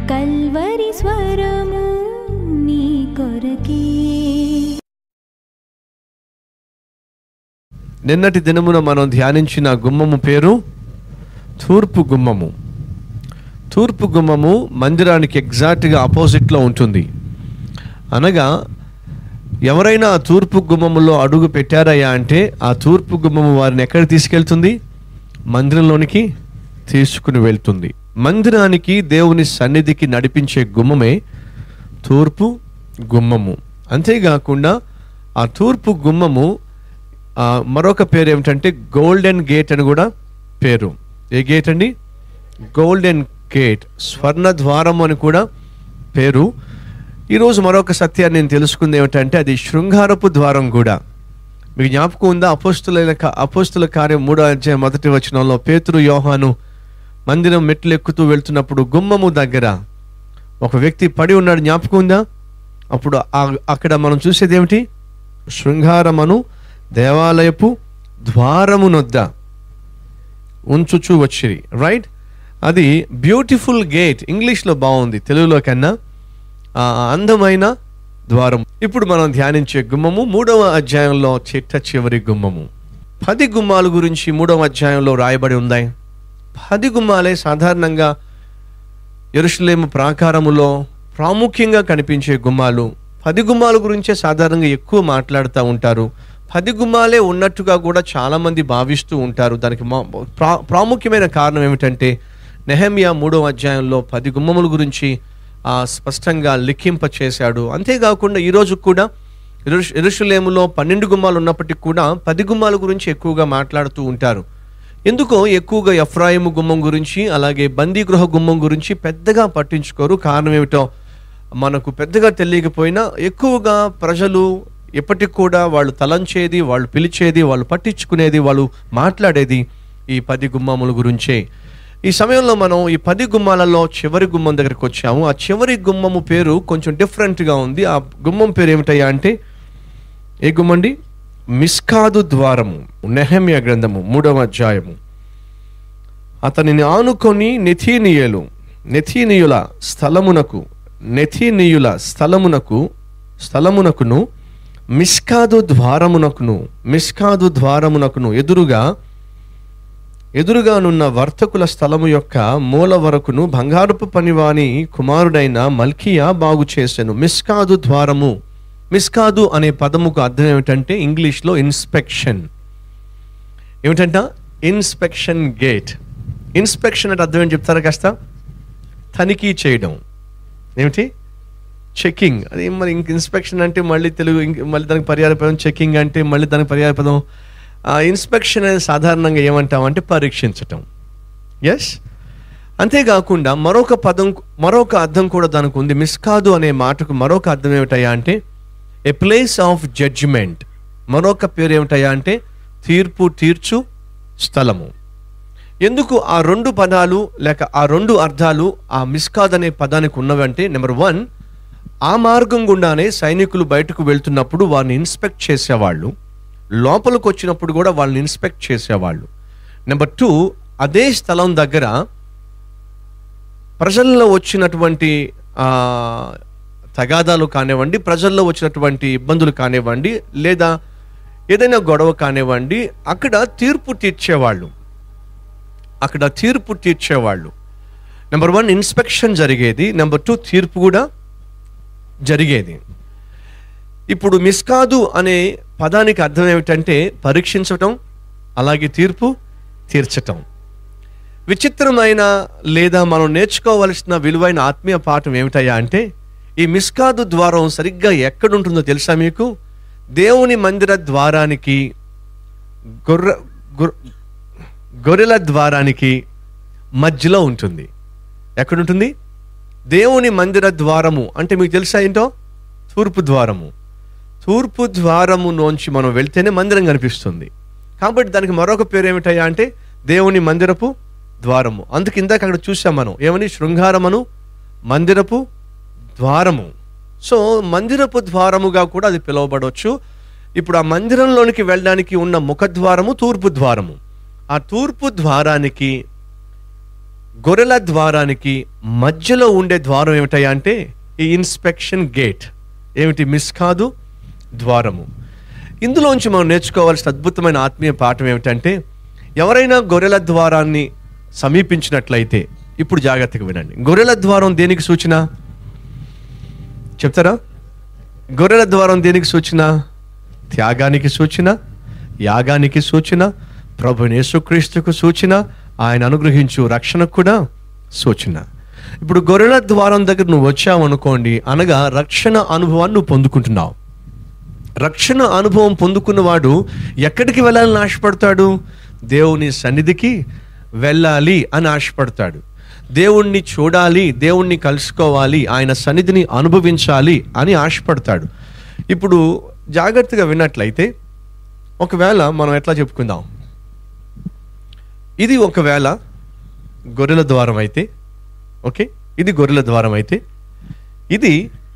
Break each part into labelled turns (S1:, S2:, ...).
S1: Calvary స్వరము నీ కొరకే
S2: నిన్నటి దినమున మనం ధ్యానించిన గుమ్మము పేరు తూర్పు గుమ్మము తూర్పు గుమ్మము మందిరానికి ఎగ్జాక్ట్గా ఆపోజిట్లో ఉంటుంది అనగా ఎవరైనా ఆ తూర్పు గుమ్మములో అడుగు పెట్టారయ్యా అంటే ఆ తూర్పు గుమ్మము వారిని ఎక్కడ తీసుకెళ్తుంది మందిరంలోనికి తీసుకుని వెళ్తుంది మందిరానికి దేవుని సన్నిధికి నడిపించే గుమ్మమే తూర్పు గుమ్మము అంతేకాకుండా ఆ తూర్పు గుమ్మము ఆ, మరొక పేరు ఏమిటంటే గోల్డెన్ గేట్ అని కూడా పేరు ఏ గేట్ అండి గోల్డెన్ గేట్ స్వర్ణ ద్వారం అని కూడా పేరు ఈరోజు మరొక సత్యాన్ని నేను తెలుసుకుంది ఏమిటంటే అది శృంగారపు ద్వారం కూడా మీకు జ్ఞాపకం ఉందా అపోస్తుల అపోస్తుల కార్యం మూడో అధ్యాయం మొదటి వచనంలో పేతురు యోహాను మందిరం మెట్లు ఎక్కుతూ వెళ్తున్నప్పుడు గుమ్మము దగ్గర ఒక వ్యక్తి పడి ఉన్నాడు జ్ఞాపకం ఉందా అప్పుడు ఆ- అక్కడ మనం చూసేది ఏమిటి శృంగారమను దేవాలయపు ద్వారమునొద్ద ఉంచుచూ వచ్చిరి రైట్ అది బ్యూటిఫుల్ గేట్ ఇంగ్లీష్లో బాగుంది తెలుగులో కన్నా ఆ అందమైన ద్వారం ఇప్పుడు మనం ధ్యానించే గుమ్మము మూడవ అధ్యాయంలో చిట్ట చివరి గుమ్మము పది గుమ్మాల గురించి మూడవ అధ్యాయంలో రాయబడి ఉన్నాయి పది గుమ్మాలే సాధారణంగా ఎరుషలేము ప్రాకారములో ప్రాముఖ్యంగా కనిపించే గుమ్మాలు పది గుమ్మాల గురించే సాధారణంగా ఎక్కువ మాట్లాడుతూ ఉంటారు పది గుమ్మాలే ఉన్నట్టుగా కూడా చాలామంది భావిస్తూ ఉంటారు దానికి మా- ప్రా ప్రాముఖ్యమైన కారణం ఏమిటంటే నెహమియా మూడవ అధ్యాయంలో పది గుమ్మముల గురించి ఆ, స్పష్టంగా లిఖింప చేశాడు అంతేకాకుండా ఈరోజు కూడా ఎరుష్ ఎరుషులేములో పన్నెండు గుమ్మాలు ఉన్నప్పటికీ కూడా పది గుమ్మాల గురించి ఎక్కువగా మాట్లాడుతూ ఉంటారు ఎందుకో ఎక్కువగా ఎఫ్రాయిము గుమ్మం గురించి అలాగే బందీగృహ గుమ్మం గురించి పెద్దగా పట్టించుకోరు కారణం ఏమిటో మనకు పెద్దగా తెలియకపోయినా ఎక్కువగా ప్రజలు ఎప్పటికి కూడా వాళ్ళు తలంచేది వాళ్ళు పిలిచేది వాళ్ళు పట్టించుకునేది వాళ్ళు మాట్లాడేది ఈ పది గుమ్మముల గురించే ఈ సమయంలో మనం ఈ పది గుమ్మాలలో చివరి గుమ్మం దగ్గరికి వచ్చాము ఆ చివరి గుమ్మము పేరు కొంచెం డిఫరెంట్గా ఉంది ఆ గుమ్మం పేరు ఏమిటయ్యా అంటే ఏ గుమ్మండి మిస్కాదు ద్వారము నెహమ్య గ్రంథము మూడవ అధ్యాయము అతనిని ఆనుకొని నెథీనియలు నెథీనియుల స్థలమునకు నెథీనియుల స్థలమునకు స్థలమునకును మిస్కాదు ద్వారమునకును మిస్కాదు ద్వారమునకును ఎదురుగా ఎదురుగానున్న వర్తకుల స్థలము యొక్క మూల వరకును బంగారపు పనివాని కుమారుడైన మల్కియా బాగు చేసెను మిస్కాదు ద్వారము మిస్కాదు అనే పదముకు అర్థం ఏమిటంటే ఇంగ్లీష్లో ఇన్స్పెక్షన్ ఏమిటంట ఇన్స్పెక్షన్ గేట్ ఇన్స్పెక్షన్ అంటే అర్థం ఏంటి చెప్తారా కాస్త తనిఖీ చేయడం ఏమిటి చెకింగ్ అది మరి ఇంక ఇన్స్పెక్షన్ అంటే మళ్ళీ తెలుగు ఇంక- మళ్ళీ దానికి పర్యాయ పదం చెకింగ్ అంటే మళ్ళీ దానికి పర్యాయ పదం ఇన్స్పెక్షన్ అనేది సాధారణంగా ఏమంటామంటే పరీక్షించటం ఎస్ అంతేకాకుండా మరొక పదం మరొక అర్థం కూడా దానికి ఉంది మిస్కాదు అనే మాటకు మరొక అర్థం ఏమిటయ్యా అంటే ఏ ప్లేస్ ఆఫ్ జడ్జిమెంట్ మరొక పేరు ఏమిటయ్యా అంటే తీర్పు తీర్చు స్థలము ఎందుకు ఆ రెండు పదాలు లేక ఆ రెండు అర్థాలు ఆ మిస్కాద్ అనే పదానికి ఉన్నవంటే నెంబర్ వన్ ఆ మార్గం గుండానే సైనికులు బయటకు వెళ్తున్నప్పుడు వారిని ఇన్స్పెక్ట్ చేసేవాళ్ళు లోపలికి వచ్చినప్పుడు కూడా వాళ్ళని ఇన్స్పెక్ట్ చేసేవాళ్ళు నెంబర్ టూ అదే స్థలం దగ్గర ప్రజల్లో వచ్చినటువంటి ఆ, తగాదాలు కానివ్వండి ప్రజల్లో వచ్చినటువంటి ఇబ్బందులు కానివ్వండి లేదా ఏదైనా గొడవ కానివ్వండి అక్కడ తీర్పు తీర్చేవాళ్ళు అక్కడ తీర్పు తీర్చేవాళ్ళు నెంబర్ వన్ ఇన్స్పెక్షన్ జరిగేది నెంబర్ టూ తీర్పు కూడా జరిగేది ఇప్పుడు మిస్కాదు అనే పదానికి అర్థం ఏమిటంటే పరీక్షించటం అలాగే తీర్పు తీర్చటం విచిత్రమైన లేదా మనం నేర్చుకోవలసిన విలువైన ఆత్మీయ పాఠం ఏమిటయ్యా అంటే ఈ మిస్కాదు ద్వారం సరిగ్గా ఎక్కడుంటుందో తెలుసా మీకు దేవుని మందిర ద్వారానికి గొర్రె గొర్- గొర్రెల ద్వారానికి మధ్యలో ఉంటుంది ఎక్కడుంటుంది దేవుని మందిర ద్వారము అంటే మీకు తెలుసా ఏంటో తూర్పు ద్వారము తూర్పు ద్వారము నుంచి మనం వెళ్తేనే మందిరం కనిపిస్తుంది కాబట్టి దానికి మరొక పేరు ఏమిటయ్యా అంటే దేవుని మందిరపు ద్వారము అందుకు ఇందాక అక్కడ చూసాం మనం ఏమని శృంగారమను మందిరపు ద్వారము సో మందిరపు ద్వారముగా కూడా అది పిలువబడవచ్చు ఇప్పుడు ఆ మందిరంలోనికి వెళ్ళడానికి ఉన్న ముఖద్వారము తూర్పు ద్వారము ఆ తూర్పు ద్వారానికి గొర్రెల ద్వారానికి మధ్యలో ఉండే ద్వారం ఏమిటయ్యా అంటే ఈ ఇన్స్పెక్షన్ గేట్ ఏమిటి మిస్ కాదు ద్వారము ఇందులోంచి మనం నేర్చుకోవాల్సిన అద్భుతమైన ఆత్మీయ పాఠం ఏమిటంటే ఎవరైనా గొర్రెల ద్వారాన్ని సమీపించినట్లయితే ఇప్పుడు జాగ్రత్తగా వినండి గొర్రెల ద్వారం దేనికి సూచన చెప్తారా గొర్రెల ద్వారం దేనికి సూచన త్యాగానికి సూచన యాగానికి సూచన ప్రభు యేసుక్రీస్తుకు సూచన ఆయన అనుగ్రహించు రక్షణకు కూడా సూచన ఇప్పుడు గొర్రెల ద్వారం దగ్గర నువ్వు వచ్చావు అనుకోండి అనగా రక్షణ అనుభవాన్ని నువ్వు పొందుకుంటున్నావు రక్షణ అనుభవం పొందుకున్నవాడు ఎక్కడికి వెళ్ళాలని ఆశపడతాడు దేవుని సన్నిధికి వెళ్ళాలి అని ఆశపడతాడు దేవుణ్ణి చూడాలి దేవుణ్ణి కలుసుకోవాలి ఆయన సన్నిధిని అనుభవించాలి అని ఆశపడతాడు ఇప్పుడు జాగ్రత్తగా విన్నట్లయితే ఒకవేళ మనం ఎట్లా చెప్పుకుందాం ఇది ఒకవేళ గొర్రెల ద్వారం అయితే ఓకే ఇది గొర్రెల ద్వారం అయితే ఇది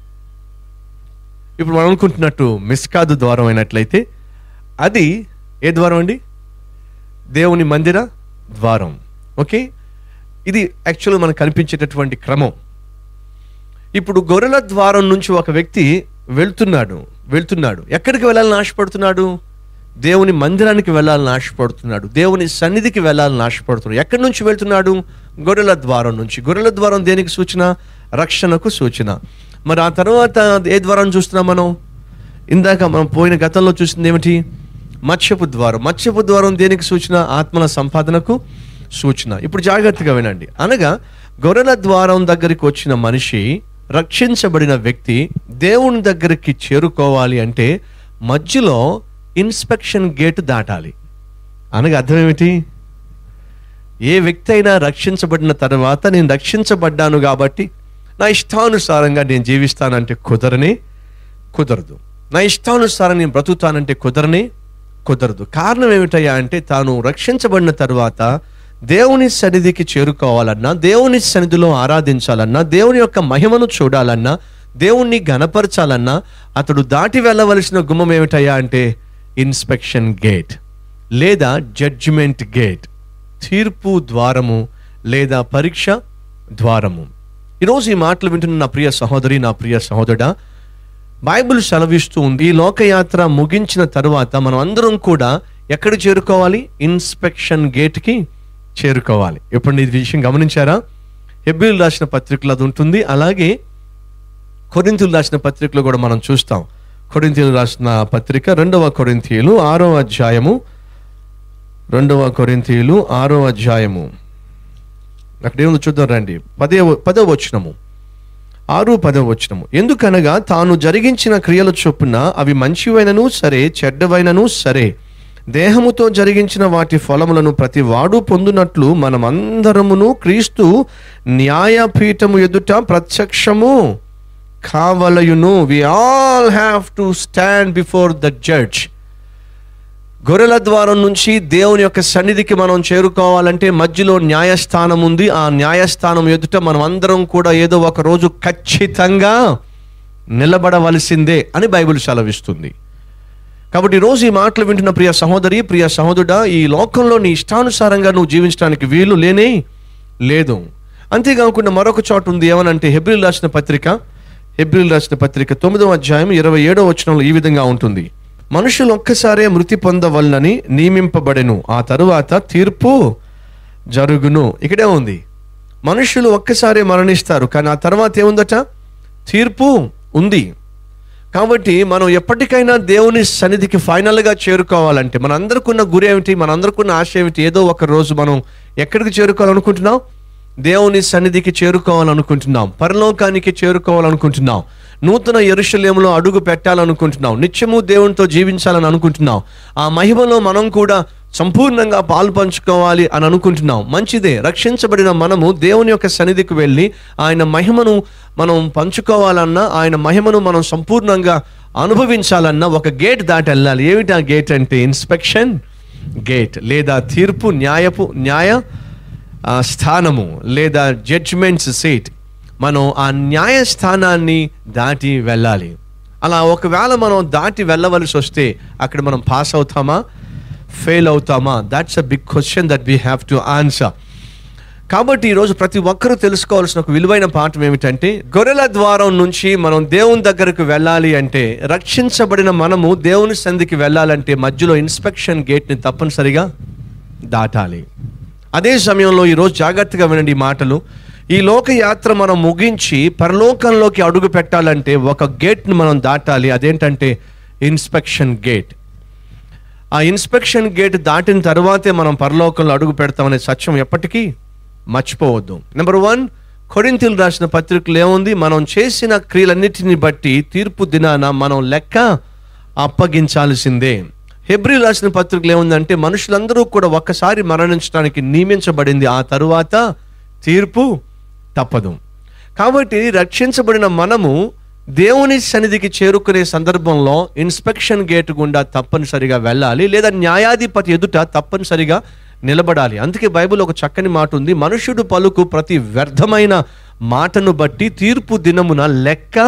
S2: ఇప్పుడు మనం అనుకుంటున్నట్టు మిస్కాదు ద్వారం అయినట్లయితే అది ఏ ద్వారం అండి దేవుని మందిర ద్వారం ఓకే ఇది యాక్చువల్గా మనకు కనిపించేటటువంటి క్రమం ఇప్పుడు గొర్రెల ద్వారం నుంచి ఒక వ్యక్తి వెళ్తున్నాడు వెళ్తున్నాడు ఎక్కడికి వెళ్ళాలని ఆశపడుతున్నాడు దేవుని మందిరానికి వెళ్ళాలని ఆశపడుతున్నాడు దేవుని సన్నిధికి వెళ్ళాలని ఆశపడుతున్నాడు ఎక్కడి నుంచి వెళ్తున్నాడు గొర్రెల ద్వారం నుంచి గొర్రెల ద్వారం దేనికి సూచన రక్షణకు సూచన మరి ఆ తర్వాత ఏ ద్వారం చూస్తున్నాం మనం ఇందాక మనం పోయిన గతంలో చూసింది ఏమిటి మత్స్యపు ద్వారం మత్స్యపు ద్వారం దేనికి సూచన ఆత్మల సంపాదనకు సూచన ఇప్పుడు జాగ్రత్తగా వినండి అనగా గొర్రెల ద్వారం దగ్గరికి వచ్చిన మనిషి రక్షించబడిన వ్యక్తి దేవుని దగ్గరికి చేరుకోవాలి అంటే మధ్యలో ఇన్స్పెక్షన్ గేట్ దాటాలి అనగా అర్థం ఏమిటి ఏ వ్యక్తి అయినా రక్షించబడిన తర్వాత నేను రక్షించబడ్డాను కాబట్టి నా ఇష్టానుసారంగా నేను జీవిస్తానంటే కుదరనే కుదరదు నా ఇష్టానుసారం నేను బ్రతుకుతానంటే కుదరనే కుదరదు కారణం ఏమిటయ్యా అంటే తాను రక్షించబడిన తర్వాత దేవుని సన్నిధికి చేరుకోవాలన్నా దేవుని సన్నిధిలో ఆరాధించాలన్నా దేవుని యొక్క మహిమను చూడాలన్నా దేవుణ్ణి గనపరచాలన్నా అతడు దాటి వెళ్ళవలసిన గుమ్మం ఏమిటయ్యా అంటే ఇన్స్పెక్షన్ గేట్ లేదా జడ్జిమెంట్ గేట్ తీర్పు ద్వారము లేదా పరీక్ష ద్వారము ఈరోజు ఈ మాటలు వింటున్న నా ప్రియ సహోదరి నా ప్రియ సహోదరుడా బైబిల్ సెలవిస్తూ ఉంది ఈ లోకయాత్ర ముగించిన తరువాత మనం అందరం కూడా ఎక్కడ చేరుకోవాలి ఇన్స్పెక్షన్ గేట్కి చేరుకోవాలి ఇప్పుడు ఈ విషయం గమనించారా హెబ్రిల్ రాసిన పత్రికలో అది ఉంటుంది అలాగే కొరింతలు రాసిన పత్రికలో కూడా మనం చూస్తాం కొరింతీయులు రాసిన పత్రిక రెండవ కొరింతీయులు ఆరో అధ్యాయము రెండవ కొరింతీయులు ఆరో అధ్యాయము అక్కడ ఏముందో చూద్దాం రండి పదే పదవ వచనము ఆరు పదవ వచనము ఎందుకనగా తాను జరిగించిన క్రియల చొప్పున అవి మంచివైనను సరే చెడ్డవైనను సరే దేహముతో జరిగించిన వాటి ఫలములను ప్రతి వాడు పొందునట్లు మనమందరమును క్రీస్తు న్యాయపీఠము ఎదుట ప్రత్యక్షము కావలయును we all have to stand before the judge గొర్రెల ద్వారం నుంచి దేవుని యొక్క సన్నిధికి మనం చేరుకోవాలంటే మధ్యలో న్యాయస్థానం ఉంది ఆ న్యాయస్థానం ఎదుట మనం అందరం కూడా ఏదో ఒక రోజు ఖచ్చితంగా నిలబడవలసిందే అని బైబిల్ సెలవిస్తుంది కాబట్టి ఈరోజు ఈ మాటలు వింటున్న ప్రియ సహోదరి ప్రియ సహోదరుడా ఈ లోకంలో నీ ఇష్టానుసారంగా నువ్వు జీవించడానికి వీలు లేనే లేదు అంతేకాకుండా మరొక చోట ఉంది ఏమనంటే హెబ్రిల్ రాసిన పత్రిక హెబ్రిల్ రాసిన పత్రిక తొమ్మిదవ అధ్యాయం ఇరవై ఏడవ వచనంలో ఈ విధంగా ఉంటుంది మనుషులు ఒక్కసారే మృతి పొందవలనని నియమింపబడెను ఆ తరువాత తీర్పు జరుగును ఇక్కడే ఉంది మనుషులు ఒక్కసారే మరణిస్తారు కానీ ఆ తర్వాత ఏముందట తీర్పు ఉంది కాబట్టి మనం ఎప్పటికైనా దేవుని సన్నిధికి ఫైనల్గా చేరుకోవాలంటే మన అందరికున్న గురి ఏమిటి మన అందరికున్న ఆశ ఏమిటి ఏదో ఒక రోజు మనం ఎక్కడికి చేరుకోవాలనుకుంటున్నాం దేవుని సన్నిధికి చేరుకోవాలనుకుంటున్నాం పరలోకానికి చేరుకోవాలనుకుంటున్నాం నూతన ఎరుషలేములో అడుగు పెట్టాలనుకుంటున్నాం నిత్యము దేవునితో జీవించాలని అనుకుంటున్నాం ఆ మహిమలో మనం కూడా సంపూర్ణంగా పాలు పంచుకోవాలి అని అనుకుంటున్నాం మంచిదే రక్షించబడిన మనము దేవుని యొక్క సన్నిధికి వెళ్ళి ఆయన మహిమను మనం పంచుకోవాలన్నా ఆయన మహిమను మనం సంపూర్ణంగా అనుభవించాలన్నా ఒక గేట్ దాటి వెళ్ళాలి ఏమిటి ఆ గేట్ అంటే ఇన్స్పెక్షన్ గేట్ లేదా తీర్పు న్యాయపు న్యాయ ఆ, స్థానము లేదా జడ్జ్మెంట్స్ సీట్ మనం ఆ న్యాయస్థానాన్ని దాటి వెళ్ళాలి అలా ఒకవేళ మనం దాటి వెళ్ళవలసి వస్తే అక్కడ మనం పాస్ అవుతామా ఫెయిల్ అవుతామా that's a big question that we have to answer కాబట్టి ఈరోజు ప్రతి ఒక్కరూ తెలుసుకోవాల్సిన ఒక విలువైన పాఠం ఏమిటంటే గొర్రెల ద్వారం నుంచి మనం దేవుని దగ్గరకు వెళ్ళాలి అంటే రక్షించబడిన మనము దేవుని సంధికి వెళ్ళాలంటే మధ్యలో ఇన్స్పెక్షన్ గేట్ని తప్పనిసరిగా దాటాలి అదే సమయంలో ఈరోజు జాగ్రత్తగా వినండి ఈ మాటలు ఈ లోకయాత్ర మనం ముగించి పరలోకంలోకి అడుగు పెట్టాలంటే ఒక గేట్ను మనం దాటాలి అదేంటంటే ఇన్స్పెక్షన్ గేట్ ఆ ఇన్స్పెక్షన్ గేట్ దాటిన తర్వాతే మనం పరలోకంలో అడుగు పెడతామనే సత్యం ఎప్పటికీ మర్చిపోవద్దు నెంబర్ వన్ కొరింతలు రాసిన పత్రికలు ఏముంది మనం చేసిన క్రియలన్నిటిని బట్టి తీర్పు దినాన మనం లెక్క అప్పగించాల్సిందే హెబ్రి రాసిన పత్రికలు ఏముందంటే మనుషులందరూ కూడా ఒక్కసారి మరణించడానికి నియమించబడింది ఆ తరువాత తీర్పు తప్పదు కాబట్టి రక్షించబడిన మనము దేవుని సన్నిధికి చేరుకునే సందర్భంలో ఇన్స్పెక్షన్ గేట్ గుండా తప్పనిసరిగా వెళ్ళాలి లేదా న్యాయాధిపతి ఎదుట తప్పనిసరిగా నిలబడాలి అందుకే బైబిల్ ఒక చక్కని మాట ఉంది మనుషుడు పలుకు ప్రతి వ్యర్థమైన మాటను బట్టి తీర్పు దినమున లెక్క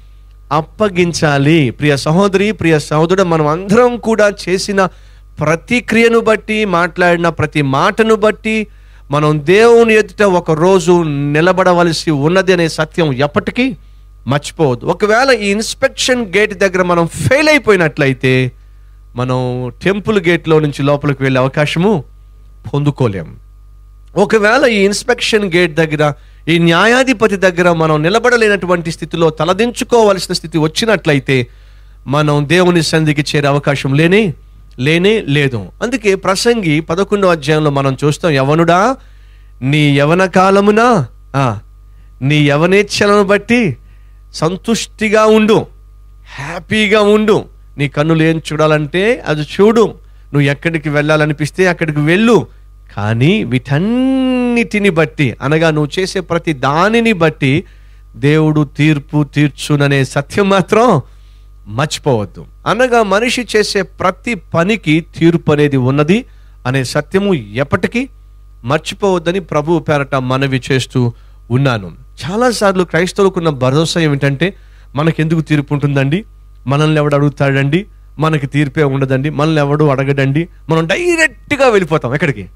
S2: అప్పగించాలి ప్రియ సహోదరి ప్రియ సహోదరుడు మనం అందరం కూడా చేసిన ప్రతి క్రియను బట్టి మాట్లాడిన ప్రతి మాటను బట్టి మనం దేవుని ఎదుట ఒక రోజు నిలబడవలసి ఉన్నది అనే సత్యం ఎప్పటికీ మర్చిపోవద్దు ఒకవేళ ఈ ఇన్స్పెక్షన్ గేట్ దగ్గర మనం ఫెయిల్ అయిపోయినట్లయితే మనం టెంపుల్ గేట్లో నుంచి లోపలికి వెళ్ళే అవకాశము పొందుకోలేం ఒకవేళ ఈ ఇన్స్పెక్షన్ గేట్ దగ్గర ఈ న్యాయాధిపతి దగ్గర మనం నిలబడలేనటువంటి స్థితిలో తలదించుకోవలసిన స్థితి వచ్చినట్లయితే మనం దేవుని సంధికి చేరే అవకాశం లేనే లేనే లేదు అందుకే ప్రసంగి పదకొండవ అధ్యాయంలో మనం చూస్తాం యవనుడా నీ యవన కాలమున ఆ, నీ యవనేచ్ఛలను బట్టి సంతుష్టిగా ఉండు హ్యాపీగా ఉండు నీ కన్నులు ఏం చూడాలంటే అది చూడు నువ్వు ఎక్కడికి వెళ్ళాలనిపిస్తే అక్కడికి వెళ్ళు కానీ వీటన్నిటిని బట్టి అనగా నువ్వు చేసే ప్రతి దానిని బట్టి దేవుడు తీర్పు తీర్చుననే సత్యం మాత్రం మర్చిపోవద్దు అనగా మనిషి చేసే ప్రతి పనికి తీర్పు అనేది ఉన్నది అనే సత్యము ఎప్పటికీ మర్చిపోవద్దని ప్రభు పేరట మనవి చేస్తూ ఉన్నాను చాలాసార్లు క్రైస్తవులకున్న భరోసా ఏమిటంటే మనకెందుకు తీర్పు ఉంటుందండి మనల్ని ఎవడు అడుగుతాడండి మనకి తీర్పే ఉండదండి మనల్ని ఎవడు అడగడండి మనం డైరెక్ట్గా వెళ్ళిపోతాం ఎక్కడికి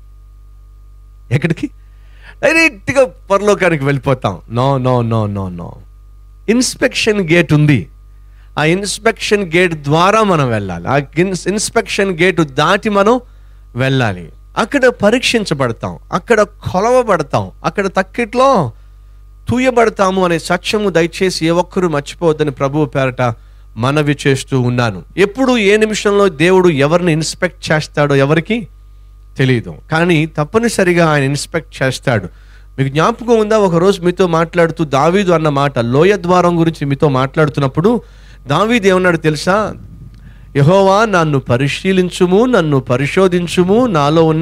S2: ఎక్కడికి డైరెక్ట్గా పరలోకానికి వెళ్ళిపోతాం no no no no no inspection gate ఉంది ఆ ఇన్స్పెక్షన్ గేట్ ద్వారా మనం వెళ్ళాలి ఆ ఇన్స్ ఇన్స్పెక్షన్ గేట్ దాటి మనం వెళ్ళాలి అక్కడ పరీక్షించబడతాం అక్కడ కొలవబడతాం అక్కడ తక్కిట్లో తూయబడతాము అనే సత్యము దయచేసి ఏ ఒక్కరూ మర్చిపోవద్దని ప్రభువు పేరట మనవి చేస్తూ ఉన్నాను ఎప్పుడు ఏ నిమిషంలో దేవుడు ఎవరిని ఇన్స్పెక్ట్ చేస్తాడో ఎవరికి తెలియదు కానీ తప్పనిసరిగా ఆయన ఇన్స్పెక్ట్ చేస్తాడు మీకు జ్ఞాపకం ఉందా ఒక రోజు మీతో మాట్లాడుతూ దావీదు అన్న మాట లోయ ద్వారం గురించి మీతో మాట్లాడుతున్నప్పుడు దావీదు ఏమన్నాడు తెలుసా యహోవా నన్ను పరిశీలించుము నన్ను పరిశోధించుము నాలో ఉన్న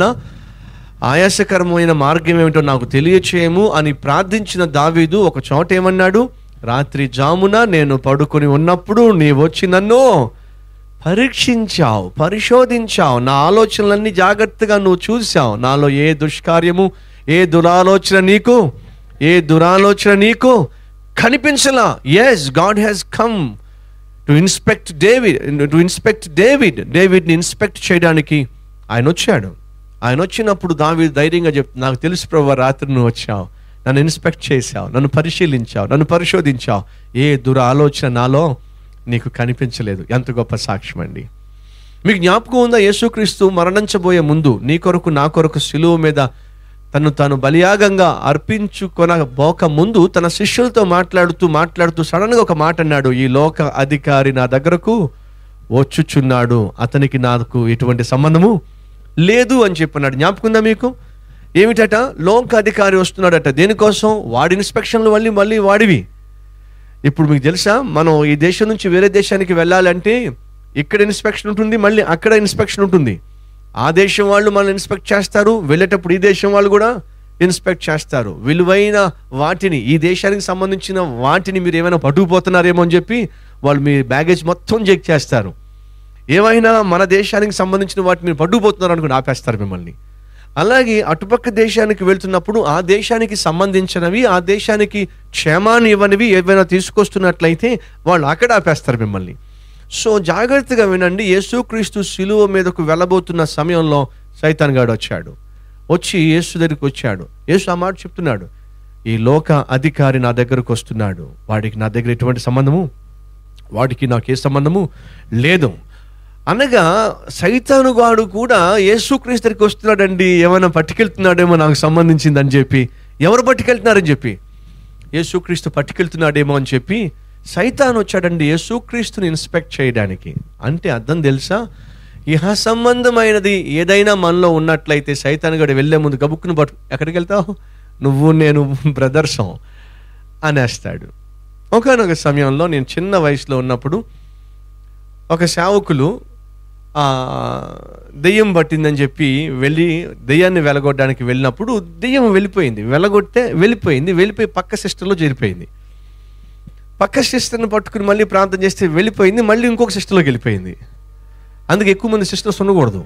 S2: ఆయాసకరమైన మార్గం ఏమిటో నాకు తెలియచేయము అని ప్రార్థించిన దావీదు ఒక చోట ఏమన్నాడు రాత్రి జామున నేను పడుకొని ఉన్నప్పుడు నీవు వచ్చి నన్ను పరీక్షించావు పరిశోధించావు నా ఆలోచనలన్నీ జాగ్రత్తగా నువ్వు చూసావు నాలో ఏ దుష్కార్యము ఏ దురాలోచన నీకు ఏ దురాలోచన నీకు కనిపించలా yes God has come to inspect David to inspect David డేవిడ్ని ఇన్స్పెక్ట్ చేయడానికి ఆయన వచ్చాడు ఆయన వచ్చినప్పుడు దావి ధైర్యంగా చెప్తు నాకు తెలుసు ప్రభు రాత్రి నువ్వు వచ్చావు నన్ను ఇన్స్పెక్ట్ చేశావు నన్ను పరిశీలించావు నన్ను పరిశోధించావు ఏ దుర ఆలోచన నాలో నీకు కనిపించలేదు ఎంత గొప్ప సాక్ష్యం అండి మీకు జ్ఞాపకం ఉందా యేసుక్రీస్తు మరణించబోయే ముందు నీ కొరకు నా కొరకు శిలువ మీద తను తాను బలియాగంగా అర్పించుకొన బోక ముందు తన శిష్యులతో మాట్లాడుతూ మాట్లాడుతూ సడన్గా ఒక మాట అన్నాడు ఈ లోక అధికారి నా దగ్గరకు వచ్చుచున్నాడు అతనికి నాకు ఎటువంటి సంబంధము లేదు అని చెప్పన్నాడు జ్ఞాపకుందా మీకు ఏమిటట లోక అధికారి వస్తున్నాడట దేనికోసం వాడి ఇన్స్పెక్షన్లు మళ్ళీ మళ్ళీ వాడివి ఇప్పుడు మీకు తెలుసా మనం ఈ దేశం నుంచి వేరే దేశానికి వెళ్ళాలంటే ఇక్కడ ఇన్స్పెక్షన్ ఉంటుంది మళ్ళీ అక్కడ ఇన్స్పెక్షన్ ఉంటుంది ఆ దేశం వాళ్ళు మనల్ని ఇన్స్పెక్ట్ చేస్తారు వెళ్ళేటప్పుడు ఈ దేశం వాళ్ళు కూడా ఇన్స్పెక్ట్ చేస్తారు విలువైన వాటిని ఈ దేశానికి సంబంధించిన వాటిని మీరు ఏమైనా పట్టుకుపోతున్నారేమో అని చెప్పి వాళ్ళు మీ బ్యాగేజ్ మొత్తం చెక్ చేస్తారు ఏమైనా మన దేశానికి సంబంధించిన వాటిని మీరు పట్టుకుపోతున్నారు అనుకుని ఆపేస్తారు మిమ్మల్ని అలాగే అటుపక్క దేశానికి వెళ్తున్నప్పుడు ఆ దేశానికి సంబంధించినవి ఆ దేశానికి క్షేమాన్ని ఇవ్వనివి ఏవైనా తీసుకొస్తున్నట్లయితే వాళ్ళు అక్కడ ఆపేస్తారు మిమ్మల్ని సో జాగ్రత్తగా వినండి యేసుక్రీస్తు శిలువ మీదకు వెళ్ళబోతున్న సమయంలో సైతాన్ గాడు వచ్చాడు వచ్చి యేసు దగ్గరికి వచ్చాడు యేసు ఆ మాట చెప్తున్నాడు ఈ లోక అధికారి నా దగ్గరకు వస్తున్నాడు వాడికి నా దగ్గర ఎటువంటి సంబంధము వాడికి నాకు ఏ సంబంధము లేదు అనగా సైతాను వాడు కూడా యేసుక్రీస్తు దగ్గరికి వస్తున్నాడండి ఏమైనా పట్టుకెళ్తున్నాడేమో నాకు సంబంధించిందని చెప్పి ఎవరు పట్టుకెళ్తున్నారని చెప్పి యేసుక్రీస్తు పట్టుకెళ్తున్నాడేమో అని చెప్పి సైతాన్ వచ్చాడండి యేసుక్రీస్తుని ఇన్స్పెక్ట్ చేయడానికి అంటే అర్థం తెలుసా ఇహ సంబంధమైనది ఏదైనా మనలో ఉన్నట్లయితే సైతాన్ గడు వెళ్ళే ముందు గబుక్కును పట్టు ఎక్కడికి వెళ్తావు నువ్వు నేను బ్రదర్సం అనేస్తాడు ఒకనొక సమయంలో నేను చిన్న వయసులో ఉన్నప్పుడు ఒక సేవకులు ఆ, దెయ్యం పట్టిందని చెప్పి వెళ్ళి దెయ్యాన్ని వెలగొట్టడానికి వెళ్ళినప్పుడు దెయ్యం వెళ్ళిపోయింది వెలగొట్టే వెళ్ళిపోయింది వెళ్ళిపోయి పక్క సిస్టర్లో చేరిపోయింది పక్క సిస్టర్ని పట్టుకుని మళ్ళీ ప్రార్థన చేస్తే వెళ్ళిపోయింది మళ్ళీ ఇంకొక సిస్టర్లోకి వెళ్ళిపోయింది అందుకే ఎక్కువ మంది సిస్టర్స్ ఉండకూడదు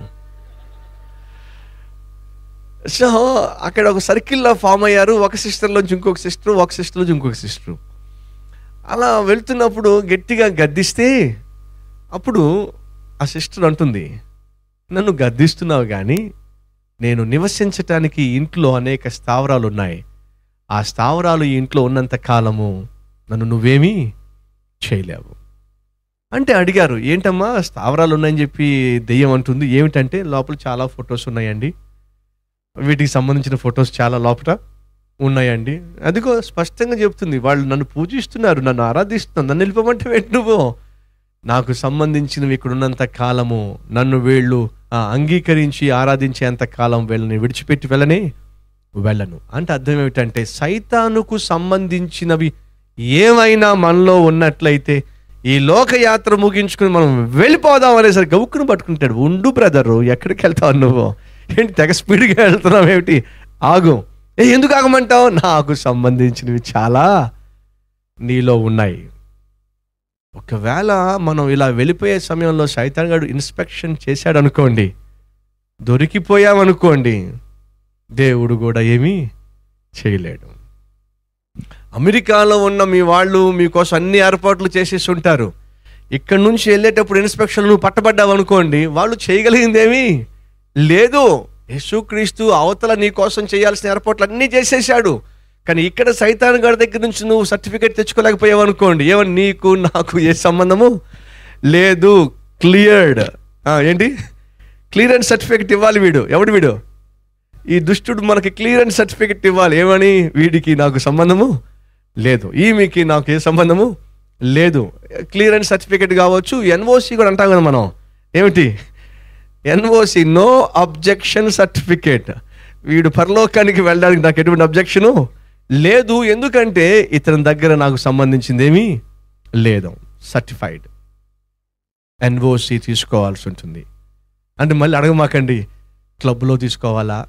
S2: సో అక్కడ ఒక సర్కిల్లో ఫామ్ అయ్యారు ఒక సిస్టర్లోంచి ఇంకొక సిస్టర్ ఒక సిస్టర్లోంచి ఇంకొక సిస్టర్ అలా వెళ్తున్నప్పుడు గట్టిగా గద్దిస్తే అప్పుడు ఆ సిస్టర్ అంటుంది నన్ను గద్దిస్తున్నావు కానీ నేను నివసించటానికి ఇంట్లో అనేక స్థావరాలు ఉన్నాయి ఆ స్థావరాలు ఈ ఇంట్లో ఉన్నంత కాలము నన్ను నువ్వేమీ చేయలేవు అంటే అడిగారు ఏంటమ్మా స్థావరాలు ఉన్నాయని చెప్పి దెయ్యం అంటుంది ఏమిటంటే లోపల చాలా ఫొటోస్ ఉన్నాయండి వీటికి సంబంధించిన ఫొటోస్ చాలా లోపల ఉన్నాయండి అదిగో స్పష్టంగా చెప్తుంది వాళ్ళు నన్ను పూజిస్తున్నారు నన్ను ఆరాధిస్తున్నారు నన్ను వెళ్ళిపోమంటే ఏంటి నువ్వు నాకు సంబంధించినవి ఇక్కడ ఉన్నంత కాలము నన్ను వీళ్ళు ఆ, అంగీకరించి ఆరాధించేంత కాలం వీళ్ళని విడిచిపెట్టి వెళ్ళని వెళ్ళను అంటే అర్థం ఏమిటంటే సైతానుకు సంబంధించినవి ఏమైనా మనలో ఉన్నట్లయితే ఈ లోకయాత్ర ముగించుకుని మనం వెళ్ళిపోదాం అనేసరికి గవుక్కును పట్టుకుంటాడు ఉండు బ్రదరు ఎక్కడికి వెళ్తావు నువ్వు ఏంటి తెగ స్పీడ్గా వెళ్తున్నావు ఏమిటి ఆగు ఏ ఎందుకు ఆగమంటావు నాకు సంబంధించినవి చాలా నీలో ఉన్నాయి ఒకవేళ మనం ఇలా వెళ్ళిపోయే సమయంలో సైతాన్ గారు ఇన్స్పెక్షన్ చేశాడు అనుకోండి దొరికిపోయామనుకోండి దేవుడు కూడా ఏమీ చేయలేడు అమెరికాలో ఉన్న మీ వాళ్ళు మీకోసం అన్ని ఏర్పాట్లు చేసేసి ఉంటారు ఇక్కడ నుంచి వెళ్ళేటప్పుడు ఇన్స్పెక్షన్ నువ్వు పట్టబడ్డావు అనుకోండి వాళ్ళు చేయగలిగిందేమీ లేదు యేసుక్రీస్తు అవతల నీ కోసం చేయాల్సిన ఏర్పాట్లు అన్నీ చేసేసాడు కానీ ఇక్కడ సైతాన్ గారి దగ్గర నుంచి నువ్వు సర్టిఫికేట్ తెచ్చుకోలేకపోయావు అనుకోండి ఏమని నీకు నాకు ఏ సంబంధము లేదు క్లియర్డ్ ఏంటి క్లియరెన్స్ సర్టిఫికేట్ ఇవ్వాలి వీడు ఎవడు వీడు ఈ దుష్టుడు మనకి క్లియరెన్స్ సర్టిఫికెట్ ఇవ్వాలి ఏమని వీడికి నాకు సంబంధము లేదు ఈమెకి నాకు ఏ సంబంధము లేదు క్లియరెన్స్ సర్టిఫికెట్ కావచ్చు ఎన్ఓసి కూడా అంటాం కదా మనం ఏమిటి ఎన్ఓసి నో అబ్జెక్షన్ సర్టిఫికేట్ వీడు పరలోకానికి వెళ్ళడానికి నాకు ఎటువంటి అబ్జెక్షను లేదు ఎందుకంటే ఇతని దగ్గర నాకు సంబంధించింది ఏమీ లేదు సర్టిఫైడ్ ఎన్ఓసి తీసుకోవాల్సి ఉంటుంది అంటే మళ్ళీ అడగమాకండి క్లబ్లో తీసుకోవాలా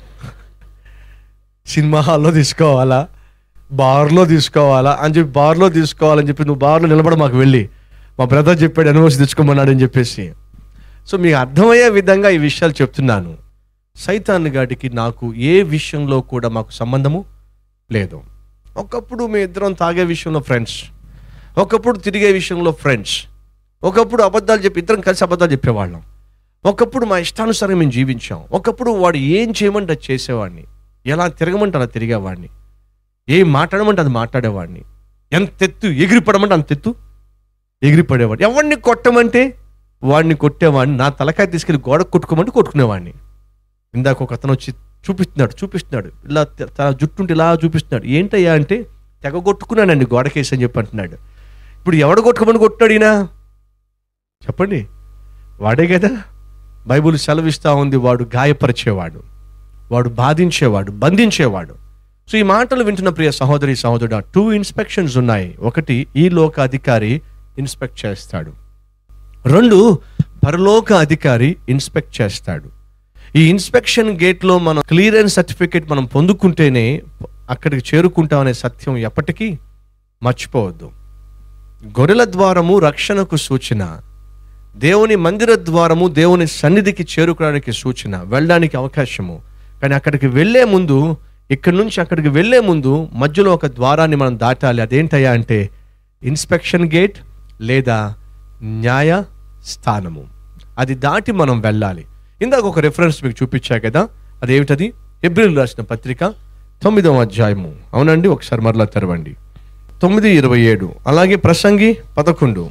S2: సినిమా హాల్లో తీసుకోవాలా బార్లో తీసుకోవాలా అని చెప్పి బార్లో తీసుకోవాలని చెప్పి నువ్వు బార్లో నిలబడ మాకు వెళ్ళి మా బ్రదర్ చెప్పాడు ఎన్ఓసి తెచ్చుకోమన్నాడు అని చెప్పేసి సో మీకు అర్థమయ్యే విధంగా ఈ విషయాలు చెప్తున్నాను సైతాన్ గాడికి నాకు ఏ విషయంలో కూడా మాకు సంబంధము లేదు ఒకప్పుడు మీ ఇద్దరం తాగే విషయంలో ఫ్రెండ్స్ ఒకప్పుడు తిరిగే విషయంలో ఫ్రెండ్స్ ఒకప్పుడు అబద్ధాలు చెప్పి ఇద్దరం కలిసి అబద్ధాలు చెప్పేవాళ్ళం ఒకప్పుడు మా ఇష్టానుసారం మేము జీవించాం ఒకప్పుడు వాడు ఏం చేయమంటే అది చేసేవాడిని ఎలా తిరగమంటే అలా తిరిగేవాడిని ఏం మాట్లాడమంటే అది మాట్లాడేవాడిని ఎంత ఎత్తు ఎగిరిపడమంటే అంత ఎత్తు ఎగిరిపడేవాడు ఎవరిని కొట్టమంటే వాడిని కొట్టేవాడిని నా తలకాయ తీసుకెళ్ళి గోడ కొట్టుకోమంటే కొట్టుకునేవాడిని ఇందాక ఒక అతను వచ్చి చూపిస్తున్నాడు చూపిస్తున్నాడు ఇలా త- తన జుట్టుంటే ఇలా చూపిస్తున్నాడు ఏంటయ్యా అంటే తెగ కొట్టుకున్నానండి గోడకేసి అని చెప్పి అంటున్నాడు ఇప్పుడు ఎవడు కొట్టుకోమని కొట్టాడు ఈయన చెప్పండి వాడే కదా బైబుల్ సెలవిస్తూ ఉంది వాడు గాయపరిచేవాడు వాడు బాధించేవాడు బంధించేవాడు సో ఈ మాటలు వింటున్న ప్రియ సహోదరి సహోదరుడు టూ ఇన్స్పెక్షన్స్ ఉన్నాయి ఒకటి ఈ లోక అధికారి ఇన్స్పెక్ట్ చేస్తాడు రెండు పరలోక అధికారి ఇన్స్పెక్ట్ చేస్తాడు ఈ ఇన్స్పెక్షన్ గేట్లో మనం క్లియరెన్స్ సర్టిఫికేట్ మనం పొందుకుంటేనే అక్కడికి చేరుకుంటామనే సత్యం ఎప్పటికీ మర్చిపోవద్దు గొర్రెల ద్వారము రక్షణకు సూచన దేవుని మందిర ద్వారము దేవుని సన్నిధికి చేరుకోవడానికి సూచన వెళ్ళడానికి అవకాశము కానీ అక్కడికి వెళ్ళే ముందు ఇక్కడి నుంచి అక్కడికి వెళ్ళే ముందు మధ్యలో ఒక ద్వారాన్ని మనం దాటాలి అదేంటయ్యా అంటే ఇన్స్పెక్షన్ గేట్ లేదా న్యాయ స్థానము అది దాటి మనం వెళ్ళాలి ఇందాక ఒక రెఫరెన్స్ మీకు చూపించా కదా అదేమిటది ఎబ్రిల్ రాసిన పత్రిక తొమ్మిదవ అధ్యాయము అవునండి ఒకసారి మరలా తెరవండి తొమ్మిది ఇరవై ఏడు అలాగే ప్రసంగి పదకొండు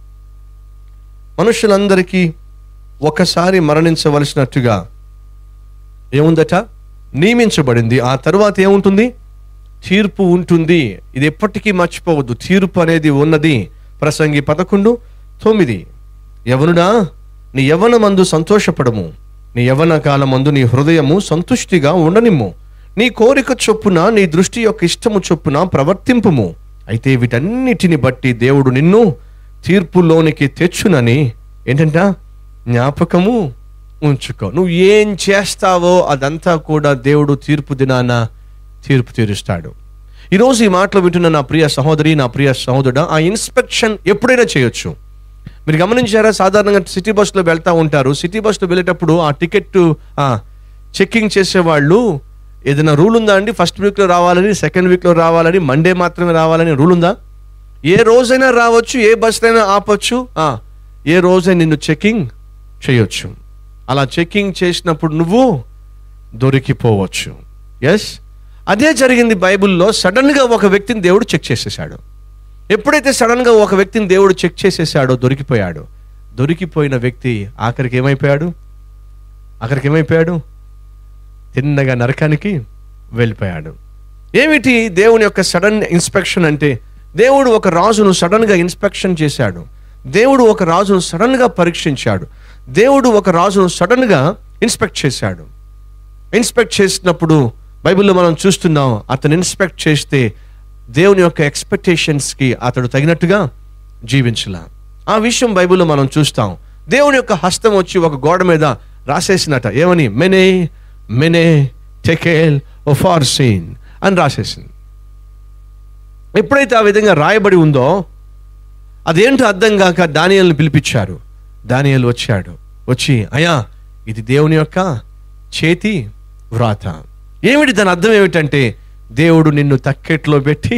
S2: మనుషులందరికీ ఒకసారి మరణించవలసినట్టుగా ఏముందట నియమించబడింది ఆ తర్వాత ఏముంటుంది తీర్పు ఉంటుంది ఇది ఎప్పటికీ మర్చిపోవద్దు తీర్పు అనేది ఉన్నది ప్రసంగి పదకొండు తొమ్మిది యవనుడా నీ యవన మందు సంతోషపడము నీ యవన కాలమందు నీ హృదయము సంతుష్టిగా ఉండనిమ్ము నీ కోరిక చొప్పున నీ దృష్టి యొక్క ఇష్టము చొప్పున ప్రవర్తింపుము అయితే వీటన్నిటిని బట్టి దేవుడు నిన్ను తీర్పులోనికి తెచ్చునని ఏంటంట జ్ఞాపకము ఉంచుకో నువ్వు ఏం చేస్తావో అదంతా కూడా దేవుడు తీర్పు దినాన తీర్పు తీరుస్తాడు ఈరోజు ఈ మాటలు వింటున్న నా ప్రియ సహోదరి నా ప్రియ సహోదరుడు ఆ ఇన్స్పెక్షన్ ఎప్పుడైనా చేయొచ్చు మీరు గమనించారా సాధారణంగా సిటీ బస్సులో వెళ్తూ ఉంటారు సిటీ బస్సులో వెళ్ళేటప్పుడు ఆ టికెట్ చెక్కింగ్ చేసేవాళ్ళు ఏదైనా రూల్ ఉందా అండి ఫస్ట్ వీక్లో రావాలని సెకండ్ వీక్లో రావాలని మండే మాత్రమే రావాలని రూల్ ఉందా ఏ రోజైనా రావచ్చు ఏ బస్ అయినా ఆపొచ్చు ఆ, ఏ రోజైనా నిన్ను చెక్కింగ్ చేయొచ్చు అలా చెక్కింగ్ చేసినప్పుడు నువ్వు దొరికిపోవచ్చు ఎస్ అదే జరిగింది బైబిల్లో సడన్గా ఒక వ్యక్తిని దేవుడు చెక్ చేసేసాడు ఎప్పుడైతే సడన్గా ఒక వ్యక్తిని దేవుడు చెక్ చేసేసాడో దొరికిపోయాడు దొరికిపోయిన వ్యక్తి ఆఖరికి ఏమైపోయాడు ఆఖరికి ఏమైపోయాడు తిన్నగా నరకానికి వెళ్ళిపోయాడు ఏమిటి దేవుని యొక్క సడన్ ఇన్స్పెక్షన్ అంటే దేవుడు ఒక రాజును సడన్గా ఇన్స్పెక్షన్ చేశాడు దేవుడు ఒక రాజును సడన్గా పరీక్షించాడు దేవుడు ఒక రాజును సడన్గా ఇన్స్పెక్ట్ చేశాడు ఇన్స్పెక్ట్ చేసినప్పుడు బైబిల్లో మనం చూస్తున్నాం అతను ఇన్స్పెక్ట్ చేస్తే దేవుని యొక్క ఎక్స్పెక్టేషన్స్కి అతడు తగినట్టుగా జీవించలా ఆ విషయం బైబిల్లో మనం చూస్తాం దేవుని యొక్క హస్తం వచ్చి ఒక గోడ మీద రాసేసినట ఏమని మెనే మెనే టెకేల్ ఓ ఫార్ సీన్ అని రాసేసింది ఎప్పుడైతే ఆ విధంగా రాయబడి ఉందో అదేంటో అర్థం కాక దానియల్ని పిలిపించారు దానియలు వచ్చాడు వచ్చి అయ్యా ఇది దేవుని యొక్క చేతి వ్రాత ఏమిటి దాని అర్థం ఏమిటంటే దేవుడు నిన్ను తక్కెట్లో పెట్టి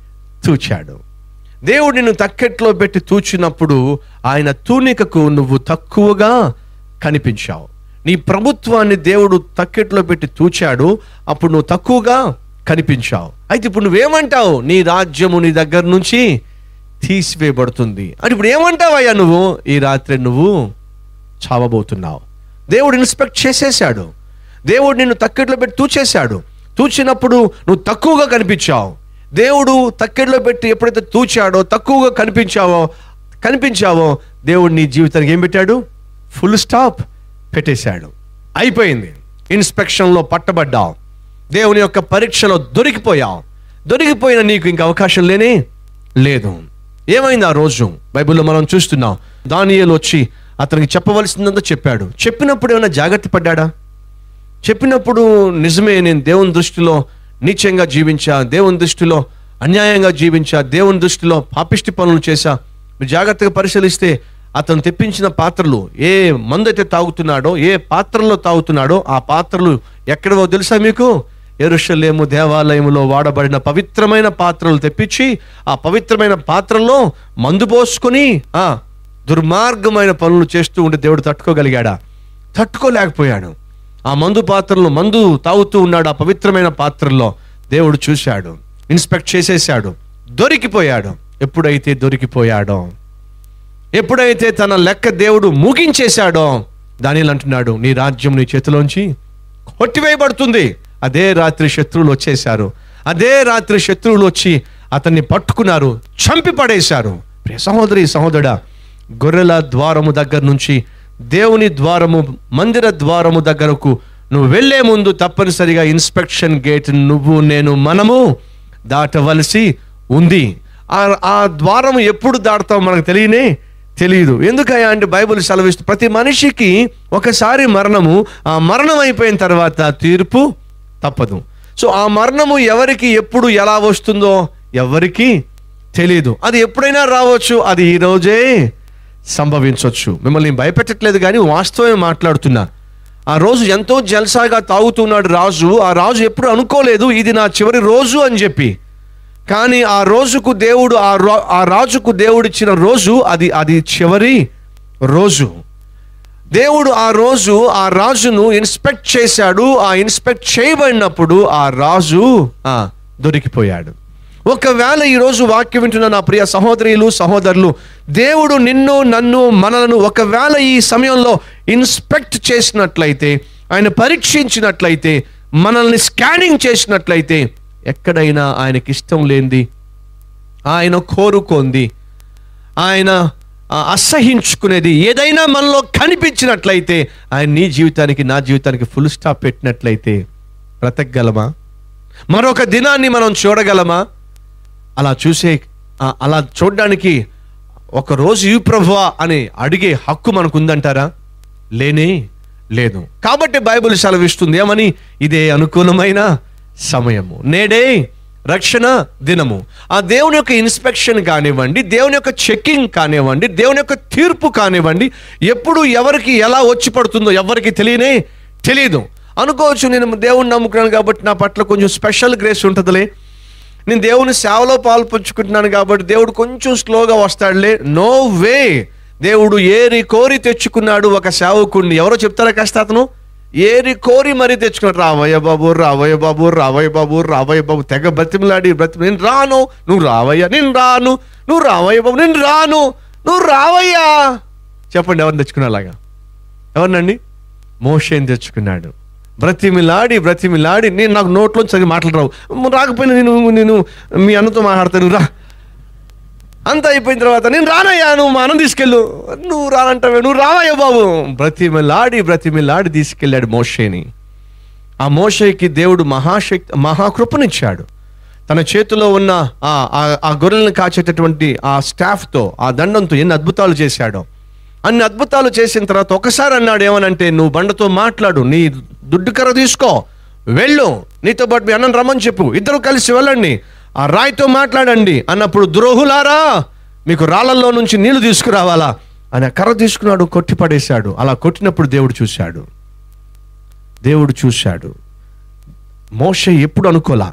S2: తూచాడు దేవుడు నిన్ను తక్కెట్లో పెట్టి తూచినప్పుడు ఆయన తూనికకు నువ్వు తక్కువగా కనిపించావు నీ ప్రభుత్వాన్ని దేవుడు తక్కెట్లో పెట్టి తూచాడు అప్పుడు నువ్వు తక్కువగా కనిపించావు అయితే ఇప్పుడు నువ్వేమంటావు నీ రాజ్యము నీ దగ్గర నుంచి తీసివేయబడుతుంది అంటే ఇప్పుడు ఏమంటావయ్యా నువ్వు ఈ రాత్రి నువ్వు చావబోతున్నావు దేవుడు ఇన్స్పెక్ట్ చేసేసాడు దేవుడు నిన్ను తక్కెట్లో పెట్టి తూచేశాడు తూచినప్పుడు నువ్వు తక్కువగా కనిపించావు దేవుడు తక్కెట్లో పెట్టి ఎప్పుడైతే తూచాడో తక్కువగా కనిపించావో కనిపించావో దేవుడు నీ జీవితానికి ఏం పెట్టాడు ఫుల్ స్టాప్ పెట్టేశాడు అయిపోయింది ఇన్స్పెక్షన్లో పట్టబడ్డావు దేవుని యొక్క పరీక్షలో దొరికిపోయావు దొరికిపోయిన నీకు ఇంకా అవకాశం లేనే లేదు ఏమైంది ఆ రోజు బైబిల్లో మనం చూస్తున్నాం దానియేలు వచ్చి అతనికి చెప్పవలసిందంతా చెప్పాడు చెప్పినప్పుడు ఏమైనా జాగ్రత్త పడ్డాడా చెప్పినప్పుడు నిజమే నేను దేవుని దృష్టిలో నీచంగా జీవించా దేవుని దృష్టిలో అన్యాయంగా జీవించా దేవుని దృష్టిలో పాపిష్టి పనులు చేశా మీరు జాగ్రత్తగా పరిశీలిస్తే అతను తెప్పించిన పాత్రలు ఏ మందు అయితే తాగుతున్నాడో ఏ పాత్రలో తాగుతున్నాడో ఆ పాత్రలు ఎక్కడవో తెలుసా మీకు ఎరుషలేము దేవాలయములో వాడబడిన పవిత్రమైన పాత్రలు తెప్పించి ఆ పవిత్రమైన పాత్రల్లో మందు పోసుకొని ఆ దుర్మార్గమైన పనులు చేస్తూ ఉంటే దేవుడు తట్టుకోగలిగాడా తట్టుకోలేకపోయాడు ఆ మందు పాత్రలో మందు తాగుతూ ఉన్నాడు ఆ పవిత్రమైన పాత్రల్లో దేవుడు చూశాడు ఇన్స్పెక్ట్ చేసేశాడు దొరికిపోయాడు ఎప్పుడైతే దొరికిపోయాడో ఎప్పుడైతే తన లెక్క దేవుడు ముగించేశాడో దానిలో అంటున్నాడు నీ రాజ్యం నీ చేతిలోంచి కొట్టివేయబడుతుంది అదే రాత్రి శత్రువులు వచ్చేశారు అదే రాత్రి శత్రువులు వచ్చి అతన్ని పట్టుకున్నారు చంపి పడేశారు ప్రియ సహోదరి సహోదరుడా గొర్రెల ద్వారము దగ్గర నుంచి దేవుని ద్వారము మందిర ద్వారము దగ్గరకు నువ్వు వెళ్ళే ముందు తప్పనిసరిగా ఇన్స్పెక్షన్ గేట్ నువ్వు నేను మనము దాటవలసి ఉంది ఆ ఆ ద్వారం ఎప్పుడు దాటుతాం మనకు తెలియనే తెలియదు ఎందుకయ్యా అంటే బైబిల్ సెలవిస్తూ ప్రతి మనిషికి ఒకసారి మరణము ఆ మరణం అయిపోయిన తర్వాత తీర్పు తప్పదు సో ఆ మరణము ఎవరికి ఎప్పుడు ఎలా వస్తుందో ఎవరికి తెలియదు అది ఎప్పుడైనా రావచ్చు అది ఈ రోజే సంభవించవచ్చు మిమ్మల్ని భయపెట్టట్లేదు కానీ వాస్తవమే మాట్లాడుతున్నా ఆ రోజు ఎంతో జల్సాగా తాగుతున్నాడు రాజు ఆ రాజు ఎప్పుడు అనుకోలేదు ఇది నా చివరి రోజు అని చెప్పి కానీ ఆ రోజుకు దేవుడు ఆ రో ఆ రాజుకు దేవుడు ఇచ్చిన రోజు అది అది చివరి రోజు దేవుడు ఆ రోజు ఆ రాజును ఇన్స్పెక్ట్ చేశాడు ఆ ఇన్స్పెక్ట్ చేయబడినప్పుడు ఆ రాజు ఆ, దొరికిపోయాడు ఒకవేళ ఈరోజు వాక్యం వింటున్న నా ప్రియ సహోదరులు సహోదరులు దేవుడు నిన్ను నన్ను మనలను ఒకవేళ ఈ సమయంలో ఇన్స్పెక్ట్ చేసినట్లయితే ఆయన పరీక్షించినట్లయితే మనల్ని స్కానింగ్ చేసినట్లయితే ఎక్కడైనా ఆయనకి ఇష్టం లేనిది ఆయన కోరుకుంది ఆయన ఆ, అసహించుకునేది ఏదైనా మనలో కనిపించినట్లయితే ఆయన నీ జీవితానికి నా జీవితానికి ఫుల్ స్టాప్ పెట్టినట్లయితే బ్రతకగలమా మరొక దినాన్ని మనం చూడగలమా అలా చూసే ఆ, అలా చూడడానికి ఒక రోజు ఈ ప్రభువా అని అడిగే హక్కు మనకు ఉందంటారా లేనే లేదు కాబట్టి బైబిల్ సెలవిస్తుంది ఏమని ఇదే అనుకూలమైన సమయము నేడే రక్షణ దినము ఆ దేవుని యొక్క ఇన్స్పెక్షన్ కానివ్వండి దేవుని యొక్క చెక్కింగ్ కానివ్వండి దేవుని యొక్క తీర్పు కానివ్వండి ఎప్పుడు ఎవరికి ఎలా వచ్చి పడుతుందో ఎవరికి తెలియనే తెలియదు అనుకోవచ్చు నేను దేవుని నమ్ముకున్నాను కాబట్టి నా పట్ల కొంచెం స్పెషల్ గ్రేస్ ఉంటుందిలే నేను దేవుని సేవలో పాలు పంచుకుంటున్నాను కాబట్టి దేవుడు కొంచెం స్లోగా వస్తాడులే నో వే దేవుడు ఏరి కోరి తెచ్చుకున్నాడు ఒక సేవకుడిని ఎవరో చెప్తారా కాస్త అతను ఏరి కోరి మరీ తెచ్చుకున్నాడు రావయ్య బాబు రావయ్య బాబు రావయ్య బాబు రావయ్య బాబు తెగ బ్రతిమలాడి బ్రతి నేను రాను నువ్వు రావయ్యా నేను రాను నువ్వు రావయ్య బాబు నేను రాను నువ్వు రావయ్యా చెప్పండి ఎవరిని తెచ్చుకున్నా అలాగా ఎవరినండి మోషేని తెచ్చుకున్నాడు బ్రతిమిలాడి బ్రతిమిలాడి నేను నాకు నోట్లోంచి సరిగ్గా మాటలు రావు మ్, రాకపోయినా నేను నేను మీ అన్నతో మాట్లాడతాను రా అంతా అయిపోయిన తర్వాత నేను రానయ్యా నువ్వు మా అన్నం తీసుకెళ్ళు నువ్వు రానంటావే నువ్వు రావయ్యా బాబు బ్రతిమిలాడి బ్రతిమిలాడి తీసుకెళ్ళాడు మోషేని ఆ మోషేకి దేవుడు మహాశక్తి మహాకృపనిచ్చాడు తన చేతిలో ఉన్న ఆ ఆ- ఆ గొర్రెలను కాచేటటువంటి ఆ స్టాఫ్తో ఆ దండంతో ఎన్ని అద్భుతాలు చేశాడో అన్ని అద్భుతాలు చేసిన తర్వాత ఒకసారి అన్నాడు ఏమనంటే నువ్వు బండతో మాట్లాడు నీ దుడ్డు కర్ర తీసుకో వెళ్ళు నీతో పాటు మీ అన్నం రమ్మని చెప్పు ఇద్దరు కలిసి వెళ్ళండి ఆ రాయితో మాట్లాడండి అన్నప్పుడు ద్రోహులారా మీకు రాళ్ళల్లో నుంచి నీళ్లు తీసుకురావాలా అని ఆ కర్ర తీసుకున్నాడు కొట్టి పడేశాడు అలా కొట్టినప్పుడు దేవుడు చూశాడు దేవుడు చూశాడు మోషే ఎప్పుడు అనుకోలా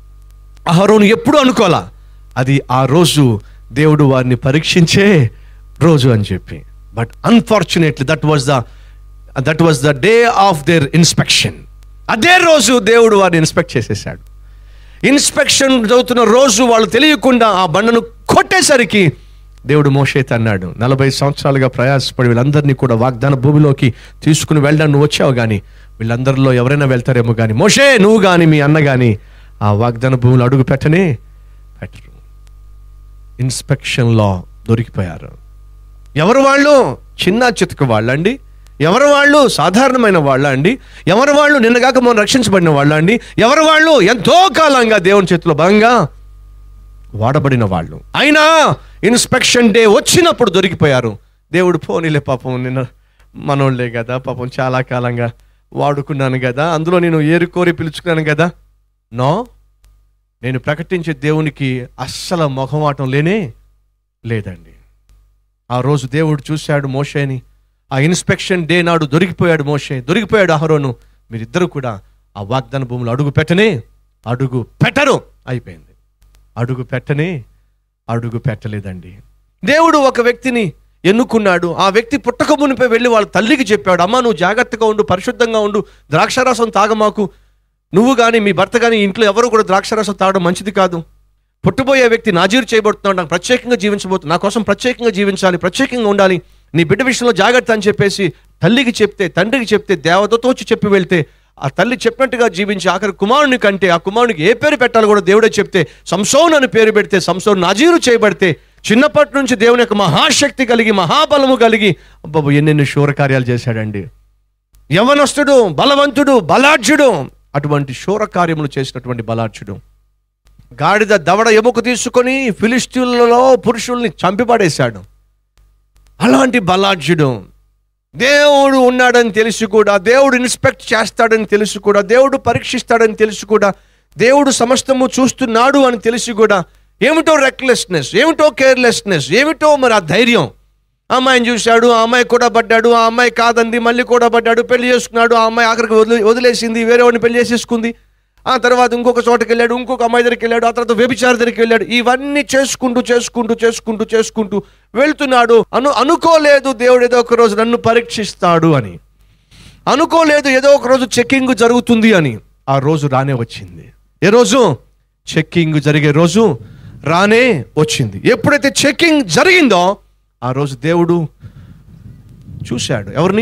S2: అహరోను ఎప్పుడు అనుకోలా అది ఆ రోజు దేవుడు వారిని పరీక్షించే రోజు అని చెప్పి but unfortunately that was the that was the day of their inspection అదే రోజు దేవుడు వారిని ఇన్స్పెక్ట్ చేసేసాడు ఇన్స్పెక్షన్ చదువుతున్న రోజు వాళ్ళు తెలియకుండా ఆ బండను కొట్టేసరికి దేవుడు మోషేత అన్నాడు నలభై సంవత్సరాలుగా ప్రయాసపడి వీళ్ళందరినీ కూడా వాగ్దాన భూమిలోకి తీసుకుని వెళ్ళడానికి నువ్వు వచ్చావు కానీ వీళ్ళందరిలో ఎవరైనా వెళ్తారేమో కానీ మోషే నువ్వు కానీ మీ అన్న కానీ ఆ వాగ్దాన భూమిలో అడుగు పెట్టనే పెట్టరు ఇన్స్పెక్షన్లో దొరికిపోయారు ఎవరు వాళ్ళు చిన్న చితక వాళ్ళండి ఎవరు వాళ్ళు సాధారణమైన వాళ్ళ అండి ఎవరు వాళ్ళు నిన్నగాక మనం రక్షించబడిన వాళ్ళ అండి ఎవరు వాళ్ళు ఎంతో కాలంగా దేవుని చేతిలో బలంగా వాడబడిన వాళ్ళు అయినా ఇన్స్పెక్షన్ డే వచ్చినప్పుడు దొరికిపోయారు దేవుడు పోనీలే పాపం నిన్న మనోళ్ళే కదా పాపం చాలా కాలంగా వాడుకున్నాను కదా అందులో నేను ఏరుకోరి పిలుచుకున్నాను కదా నో నేను ప్రకటించే దేవునికి అస్సలు మొహమాటం లేనే లేదండి ఆ రోజు దేవుడు చూశాడు మోషేని ఆ ఇన్స్పెక్షన్ డే నాడు దొరికిపోయాడు మోషే దొరికిపోయాడు అహరోను మీరిద్దరు కూడా ఆ వాగ్దాన భూములు అడుగు పెట్టనే అడుగు పెట్టరు అయిపోయింది అడుగు పెట్టనే అడుగు పెట్టలేదండి దేవుడు ఒక వ్యక్తిని ఎన్నుకున్నాడు ఆ వ్యక్తి పుట్టక మునిపై వెళ్ళి వాళ్ళ తల్లికి చెప్పాడు అమ్మ నువ్వు జాగ్రత్తగా ఉండు పరిశుద్ధంగా ఉండు ద్రాక్షారసం తాగమాకు నువ్వు కానీ మీ భర్త కానీ ఇంట్లో ఎవరు కూడా ద్రాక్షారసం తాగడం మంచిది కాదు పుట్టబోయే వ్యక్తి నాజీరు చేయబడుతున్నాడు నాకు ప్రత్యేకంగా జీవించబోతుంది నా కోసం ప్రత్యేకంగా జీవించాలి ప్రత్యేకంగా ఉండాలి నీ బిడ్డ విషయంలో జాగ్రత్త అని చెప్పేసి తల్లికి చెప్తే తండ్రికి చెప్తే దేవతతో వచ్చి చెప్పి వెళ్తే ఆ తల్లి చెప్పినట్టుగా జీవించి ఆఖరి కుమారుని కంటే ఆ కుమారునికి ఏ పేరు పెట్టాలో కూడా దేవుడే చెప్తే సంసోన్ అని పేరు పెడితే సంసోన్ నాజీరు చేయబడితే చిన్నప్పటి నుంచి దేవుని యొక్క మహాశక్తి కలిగి మహాబలము కలిగి బాబు ఎన్నెన్ని శూర కార్యాలు చేశాడండి యవనస్తుడు బలవంతుడు బలాఢ్యుడు అటువంటి శూర కార్యములు చేసినటువంటి బలాఢ్యుడు గాడిద దవడ ఎముక తీసుకొని ఫిలిస్తీన్లలో పురుషుల్ని చంపిపడేశాడు అలాంటి బలాఢ్యుడు దేవుడు ఉన్నాడని తెలిసి కూడా దేవుడు ఇన్స్పెక్ట్ చేస్తాడని తెలిసి కూడా దేవుడు పరీక్షిస్తాడని తెలిసి కూడా దేవుడు సమస్తము చూస్తున్నాడు అని తెలిసి కూడా ఏమిటో రెక్లెస్నెస్ ఏమిటో కేర్లెస్నెస్ ఏమిటో మరి ఆ ధైర్యం ఆ అమ్మాయిని చూశాడు ఆ అమ్మాయి కూడా పడ్డాడు ఆ అమ్మాయి కాదంది మళ్ళీ కూడా పడ్డాడు పెళ్లి చేసుకున్నాడు ఆ అమ్మాయి ఆఖరికి వదిలి వదిలేసింది వేరే వాడిని పెళ్లి చేసేసుకుంది ఆ తర్వాత ఇంకొక చోటకి వెళ్ళాడు ఇంకొక అమ్మాయి దగ్గరికి వెళ్ళాడు ఆ తర్వాత వ్యభిచార దగ్గరికి వెళ్ళాడు ఇవన్నీ చేసుకుంటూ చేసుకుంటూ చేసుకుంటూ చేసుకుంటూ వెళ్తున్నాడు అను అనుకోలేదు దేవుడు ఏదో ఒక రోజు నన్ను పరీక్షిస్తాడు అని అనుకోలేదు ఏదో ఒక రోజు చెక్కింగ్ జరుగుతుంది అని ఆ రోజు రానే వచ్చింది ఏ రోజు చెక్కింగ్ జరిగే రోజు రానే వచ్చింది ఎప్పుడైతే చెక్కింగ్ జరిగిందో ఆ రోజు దేవుడు చూశాడు ఎవరిని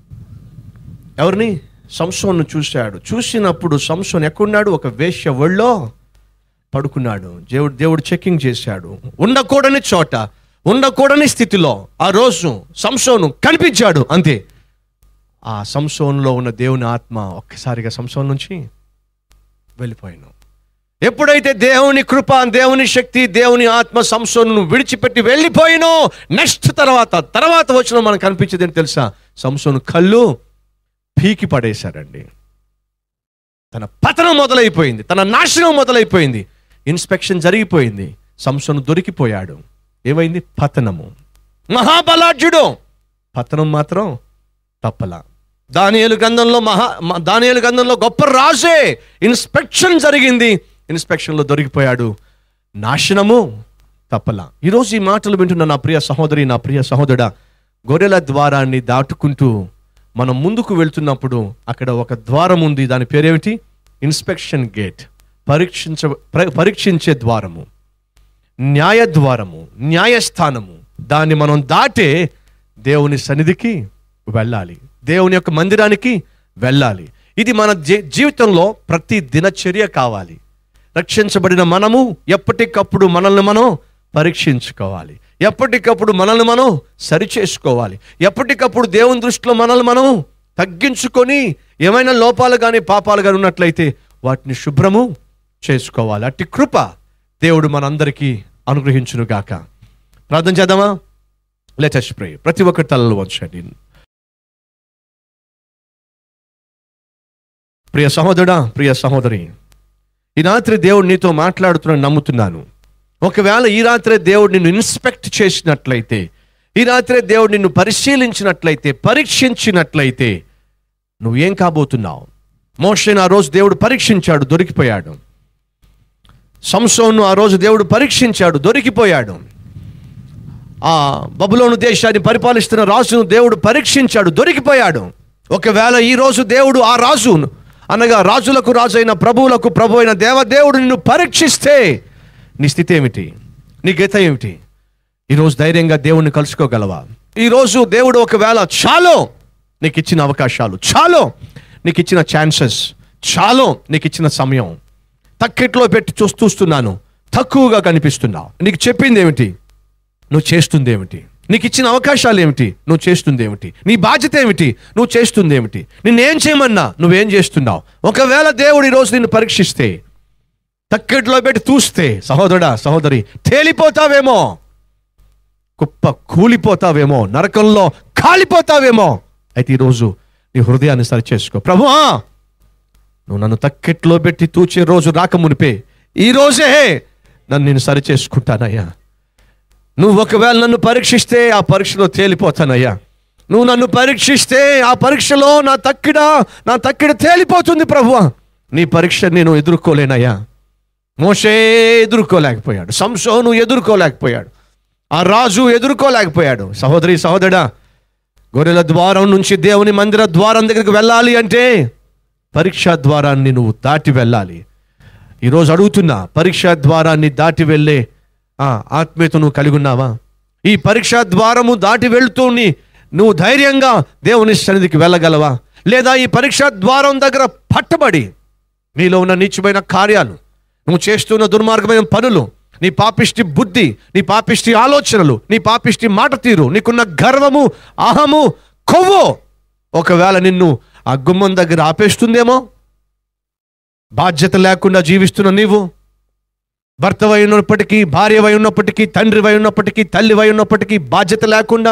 S2: ఎవరిని సంసోన్ను చూశాడు చూసినప్పుడు సంసోన్ ఎక్కడున్నాడు ఒక వేశ్య ఒళ్ళో పడుకున్నాడు దేవుడు దేవుడు చెక్కింగ్ చేశాడు ఉండకూడని చోట ఉండకూడని స్థితిలో ఆ రోజు సంసోను కనిపించాడు అంతే ఆ సంసోన్లో ఉన్న దేవుని ఆత్మ ఒక్కసారిగా సంసోన్ నుంచి వెళ్ళిపోయాను ఎప్పుడైతే దేవుని కృప దేవుని శక్తి దేవుని ఆత్మ సంసోను విడిచిపెట్టి వెళ్ళిపోయినో నెక్స్ట్ తర్వాత తర్వాత వచ్చిన మనకు కనిపించేది ఏంటి తెలుసా సంసోను కళ్ళు పీకి పడేశారండి తన పతనం మొదలైపోయింది తన నాశనం మొదలైపోయింది ఇన్స్పెక్షన్ జరిగిపోయింది సంసోను దొరికిపోయాడు ఏమైంది పతనము మహాబలాఢ్యుడు పతనం మాత్రం తప్పల దానియేలు గ్రంథంలో మహా మ- దానియేలు గ్రంథంలో గొప్ప రాజే ఇన్స్పెక్షన్ జరిగింది ఇన్స్పెక్షన్లో దొరికిపోయాడు నాశనము తప్పల ఈరోజు ఈ మాటలు వింటున్న నా ప్రియ సహోదరి నా ప్రియ సహోదరుడా గొర్రెల ద్వారాన్ని దాటుకుంటూ మనం ముందుకు వెళ్తున్నప్పుడు అక్కడ ఒక ద్వారం ఉంది దాని పేరేమిటి ఇన్స్పెక్షన్ గేట్ పరీక్షించ ప్ర- పరీక్షించే ద్వారము న్యాయ ద్వారము న్యాయస్థానము దాన్ని మనం దాటే దేవుని సన్నిధికి వెళ్ళాలి దేవుని యొక్క మందిరానికి వెళ్ళాలి ఇది మన జీ- జీవితంలో ప్రతి దినచర్య కావాలి రక్షించబడిన మనము ఎప్పటికప్పుడు మనల్ని మనం పరీక్షించుకోవాలి ఎప్పటికప్పుడు మనల్ని మనం సరిచేసుకోవాలి ఎప్పటికప్పుడు దేవుని దృష్టిలో మనల్ని మనం తగ్గించుకొని ఏమైనా లోపాలు కానీ పాపాలు కానీ ఉన్నట్లయితే వాటిని శుభ్రము చేసుకోవాలి అట్టి కృప దేవుడు మనందరికీ అనుగ్రహించును గాక ప్రార్థన చేద్దామా లెటెస్ట్ ప్రే ప్రతి ఒక్కరి తలలో వంచండి ప్రియ సహోదరుడా ప్రియ సహోదరి ఈ రాత్రి దేవుడు నీతో మాట్లాడుతున్నాను నమ్ముతున్నాను ఒకవేళ ఈ రాత్రే దేవుడు నిన్ను ఇన్స్పెక్ట్ చేసినట్లయితే ఈ రాత్రే దేవుడు నిన్ను పరిశీలించినట్లయితే పరీక్షించినట్లయితే నువ్వేం కాబోతున్నావు మోషేను ఆ రోజు దేవుడు పరీక్షించాడు దొరికిపోయాడు సంసోను ఆ రోజు దేవుడు పరీక్షించాడు దొరికిపోయాడు ఆ బబులోను దేశాన్ని పరిపాలిస్తున్న రాజును దేవుడు పరీక్షించాడు దొరికిపోయాడు ఒకవేళ ఈ రోజు దేవుడు ఆ రాజు అనగా రాజులకు రాజు అయిన ప్రభువులకు ప్రభు అయిన దేవదేవుడు నిన్ను పరీక్షిస్తే నీ స్థితి ఏమిటి నీ గీత ఏమిటి ఈరోజు ధైర్యంగా దేవుణ్ణి కలుసుకోగలవా ఈరోజు దేవుడు ఒకవేళ చాలో నీకు ఇచ్చిన అవకాశాలు చాలో నీకు ఇచ్చిన ఛాన్సెస్ చాలో నీకు ఇచ్చిన సమయం తక్కెట్లో పెట్టి చూ చూస్తున్నాను తక్కువగా కనిపిస్తున్నావు నీకు చెప్పింది ఏమిటి నువ్వు చేస్తుంది ఏమిటి నీకు ఇచ్చిన అవకాశాలు ఏమిటి నువ్వు చేస్తుంది ఏమిటి నీ బాధ్యత ఏమిటి నువ్వు చేస్తుంది ఏమిటి నిన్నేం చేయమన్నా నువ్వేం చేస్తున్నావు ఒకవేళ దేవుడు ఈరోజు నిన్ను పరీక్షిస్తే తక్కెట్లో పెట్టి చూస్తే సహోదరుడా సహోదరి తేలిపోతావేమో కుప్ప కూలిపోతావేమో నరకంలో కాలిపోతావేమో అయితే ఈరోజు నీ హృదయాన్ని సరిచేసుకో ప్రభువా నువ్వు నన్ను తక్కెట్లో పెట్టి తూచే రోజు రాకమునిపే ఈ రోజే నన్ను నేను సరిచేసుకుంటానయ్యా నువ్వు ఒకవేళ నన్ను పరీక్షిస్తే ఆ పరీక్షలో తేలిపోతానయ్యా నువ్వు నన్ను పరీక్షిస్తే ఆ పరీక్షలో నా తక్కిడ నా తక్కిడ తేలిపోతుంది ప్రభువా నీ పరీక్ష నేను ఎదుర్కోలేనయ్యా మోషే ఎదుర్కోలేకపోయాడు సంసోను ఎదుర్కోలేకపోయాడు ఆ రాజు ఎదుర్కోలేకపోయాడు సహోదరి సహోదరా గొర్రెల ద్వారం నుంచి దేవుని మందిర ద్వారం దగ్గరికి వెళ్ళాలి అంటే పరీక్షా ద్వారాన్ని నువ్వు దాటి వెళ్ళాలి ఈరోజు అడుగుతున్నా పరీక్షా ద్వారాన్ని దాటి వెళ్ళే ఆ, ఆత్మీయత నువ్వు కలిగి ఉన్నావా ఈ పరీక్షా ద్వారము దాటి వెళ్తూ నీ- నువ్వు ధైర్యంగా దేవుని సన్నిధికి వెళ్ళగలవా లేదా ఈ పరీక్షా ద్వారం దగ్గర పట్టబడి నీలో ఉన్న నీచమైన కార్యాలు నువ్వు చేస్తున్న దుర్మార్గమైన పనులు నీ పాపిష్టి బుద్ధి నీ పాపిష్టి ఆలోచనలు నీ పాపిష్టి మాట తీరు నీకున్న గర్వము అహము కొవ్వు ఒకవేళ నిన్ను ఆ గుమ్మం దగ్గర ఆపేస్తుందేమో బాధ్యత లేకుండా జీవిస్తున్న నీవు భర్తవై ఉన్నప్పటికీ భార్యవై ఉన్నప్పటికీ తండ్రివై ఉన్నప్పటికీ తల్లివై ఉన్నప్పటికీ బాధ్యత లేకుండా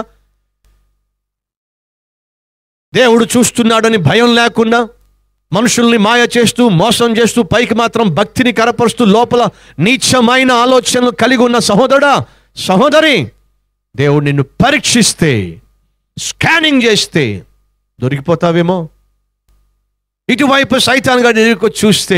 S2: దేవుడు చూస్తున్నాడని భయం లేకుండా మనుషుల్ని మాయ చేస్తూ మోసం చేస్తూ పైకి మాత్రం భక్తిని కరపరుస్తూ లోపల నీచమైన ఆలోచనలు కలిగి ఉన్న సహోదరుడా సహోదరి దేవుడు నిన్ను పరీక్షిస్తే స్కానింగ్ చేస్తే దొరికిపోతావేమో ఇటువైపు సైతాన్ గారి ఎదుర్కొ చూస్తే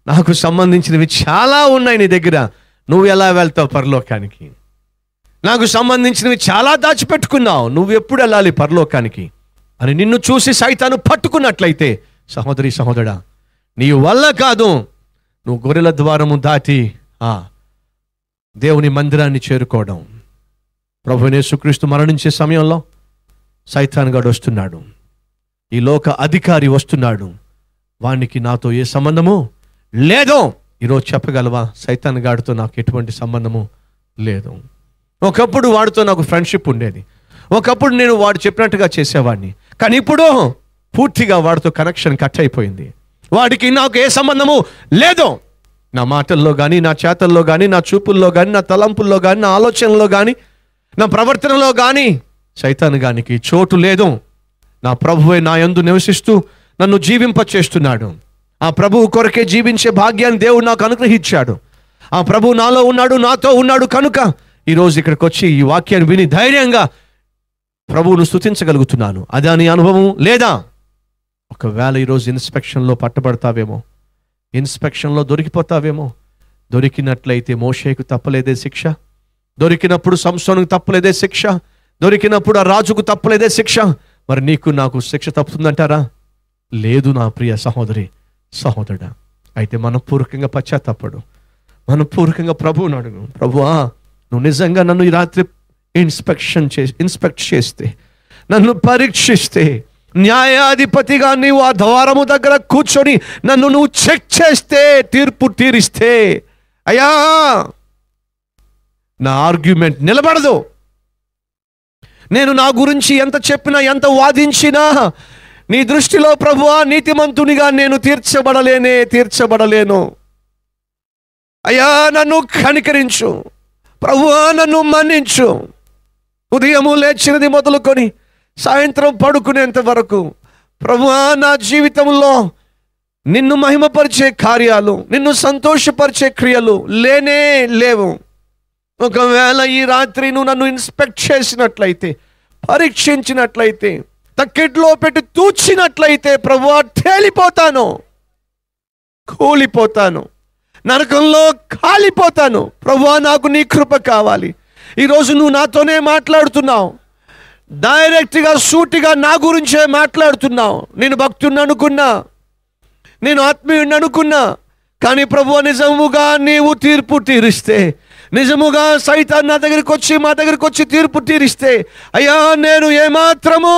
S2: నాకు సంబంధించినవి చాలా ఉన్నాయి నీ దగ్గర నువ్వు ఎలా వెళ్తావు పరలోకానికి నాకు సంబంధించినవి చాలా దాచిపెట్టుకున్నావు నువ్వు ఎప్పుడు వెళ్ళాలి పరలోకానికి అని నిన్ను చూసి సైతాను పట్టుకున్నట్లయితే సహోదరి సహోదరా నీ వల్ల కాదు నువ్వు గొర్రెల ద్వారము దాటి ఆ దేవుని మందిరాన్ని చేరుకోవడం ప్రభు యేసుక్రీస్తు మరణించే సమయంలో సైతాన్ గడు వస్తున్నాడు ఈ లోక అధికారి వస్తున్నాడు వానికి నాతో ఏ సంబంధము లేదు ఈరోజు చెప్పగలవా సైతాన్ గాడితో నాకు ఎటువంటి సంబంధము లేదు ఒకప్పుడు వాడితో నాకు ఫ్రెండ్షిప్ ఉండేది ఒకప్పుడు నేను వాడు చెప్పినట్టుగా చేసేవాడిని కానీ ఇప్పుడు పూర్తిగా వాడితో కనెక్షన్ కట్ అయిపోయింది వాడికి నాకు ఏ సంబంధము లేదు నా మాటల్లో కానీ నా చేతల్లో కానీ నా చూపుల్లో కానీ నా తలంపుల్లో కానీ నా ఆలోచనలో కానీ నా ప్రవర్తనలో కానీ సైతాన్ గానికి చోటు లేదు నా ప్రభువే నా యందు నివసిస్తూ నన్ను జీవింపచేస్తున్నాడు ఆ ప్రభువు కొరకే జీవించే భాగ్యాన్ని దేవుడు నాకు అనుగ్రహించాడు ఆ ప్రభు నాలో ఉన్నాడు నాతో ఉన్నాడు కనుక ఈరోజు ఇక్కడికి వచ్చి ఈ వాక్యాన్ని విని ధైర్యంగా ప్రభువును స్తుతించగలుగుతున్నాను అదే నీ అనుభవం లేదా ఒకవేళ ఈరోజు ఇన్స్పెక్షన్లో పట్టబడతావేమో ఇన్స్పెక్షన్లో దొరికిపోతావేమో దొరికినట్లయితే మోషేకు తప్పలేదే శిక్ష దొరికినప్పుడు సంసోనుకు తప్పలేదే శిక్ష దొరికినప్పుడు ఆ రాజుకు తప్పలేదే శిక్ష మరి నీకు నాకు శిక్ష తప్పుతుందంటారా లేదు నా ప్రియ సహోదరి సహోదరుడా అయితే మనపూర్వకంగా పశ్చాత్తపడు మనపూర్వకంగా ప్రభువుని అడుగు ప్రభువా నువ్వు నిజంగా నన్ను ఈ రాత్రి ఇన్స్పెక్షన్ చే ఇన్స్పెక్ట్ చేస్తే నన్ను పరీక్షిస్తే న్యాయాధిపతిగా నీవు ఆ ద్వారము దగ్గర కూర్చొని నన్ను నువ్వు చెక్ చేస్తే తీర్పు తీరిస్తే అయ్యా నా ఆర్గ్యుమెంట్ నిలబడదు నేను నా గురించి ఎంత చెప్పినా ఎంత వాదించినా నీ దృష్టిలో ప్రభువా నీతిమంతునిగా నేను తీర్చబడలేనే తీర్చబడలేను అయ్యా నన్ను కనికరించు ప్రభువా నన్ను మన్నించు ఉదయము లేచినది మొదలుకొని సాయంత్రం పడుకునేంత వరకు ప్రభువా నా జీవితంలో నిన్ను మహిమపరిచే కార్యాలు నిన్ను సంతోషపరిచే క్రియలు లేనే లేవు ఒకవేళ ఈ రాత్రి నువ్వు నన్ను ఇన్స్పెక్ట్ చేసినట్లయితే పరీక్షించినట్లయితే తక్కెట్లో పెట్టి తూచినట్లయితే ప్రభువా తేలిపోతాను కూలిపోతాను నరకంలో కాలిపోతాను ప్రభువా నాకు నీ కృప కావాలి ఈరోజు నువ్వు నాతోనే మాట్లాడుతున్నావు డైరెక్ట్గా సూటిగా నా గురించే మాట్లాడుతున్నావు నేను భక్తుడిని అనుకున్నా నేను ఆత్మీయుడిని అనుకున్నా కానీ ప్రభు నిజముగా నీవు తీర్పు తీరిస్తే నిజముగా సైతాన్ నా దగ్గరికి వచ్చి మా దగ్గరికి వచ్చి తీర్పు తీరిస్తే అయ్యా నేను ఏమాత్రము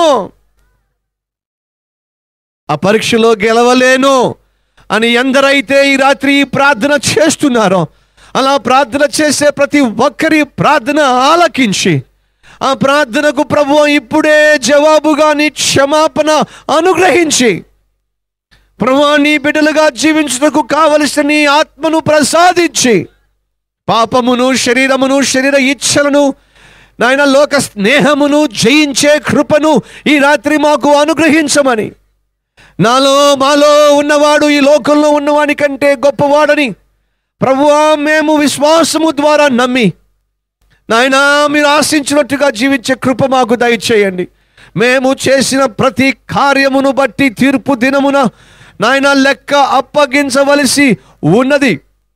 S2: ఆ పరీక్షలో గెలవలేను అని ఎందరైతే ఈ రాత్రి ఈ ప్రార్థన చేస్తున్నారో అలా ప్రార్థన చేసే ప్రతి ఒక్కరి ప్రార్థన ఆలకించి ఆ ప్రార్థనకు ప్రభు ఇప్పుడే జవాబుగా నీ క్షమాపణ అనుగ్రహించి ప్రభా నీ బిడ్డలుగా జీవించుటకు కావలసిన నీ ఆత్మను ప్రసాదించి పాపమును శరీరమును శరీర ఇచ్ఛలను నాయన లోక స్నేహమును జయించే కృపను ఈ రాత్రి మాకు అనుగ్రహించమని నాలో మాలో ఉన్నవాడు ఈ లోకంలో ఉన్నవాని కంటే గొప్పవాడని ప్రభువా మేము విశ్వాసము ద్వారా నమ్మి నాయనా మీరు ఆశించినట్టుగా జీవించే కృప మాకు దయచేయండి మేము చేసిన ప్రతి కార్యమును బట్టి తీర్పు దినమున నాయన లెక్క అప్పగించవలసి ఉన్నది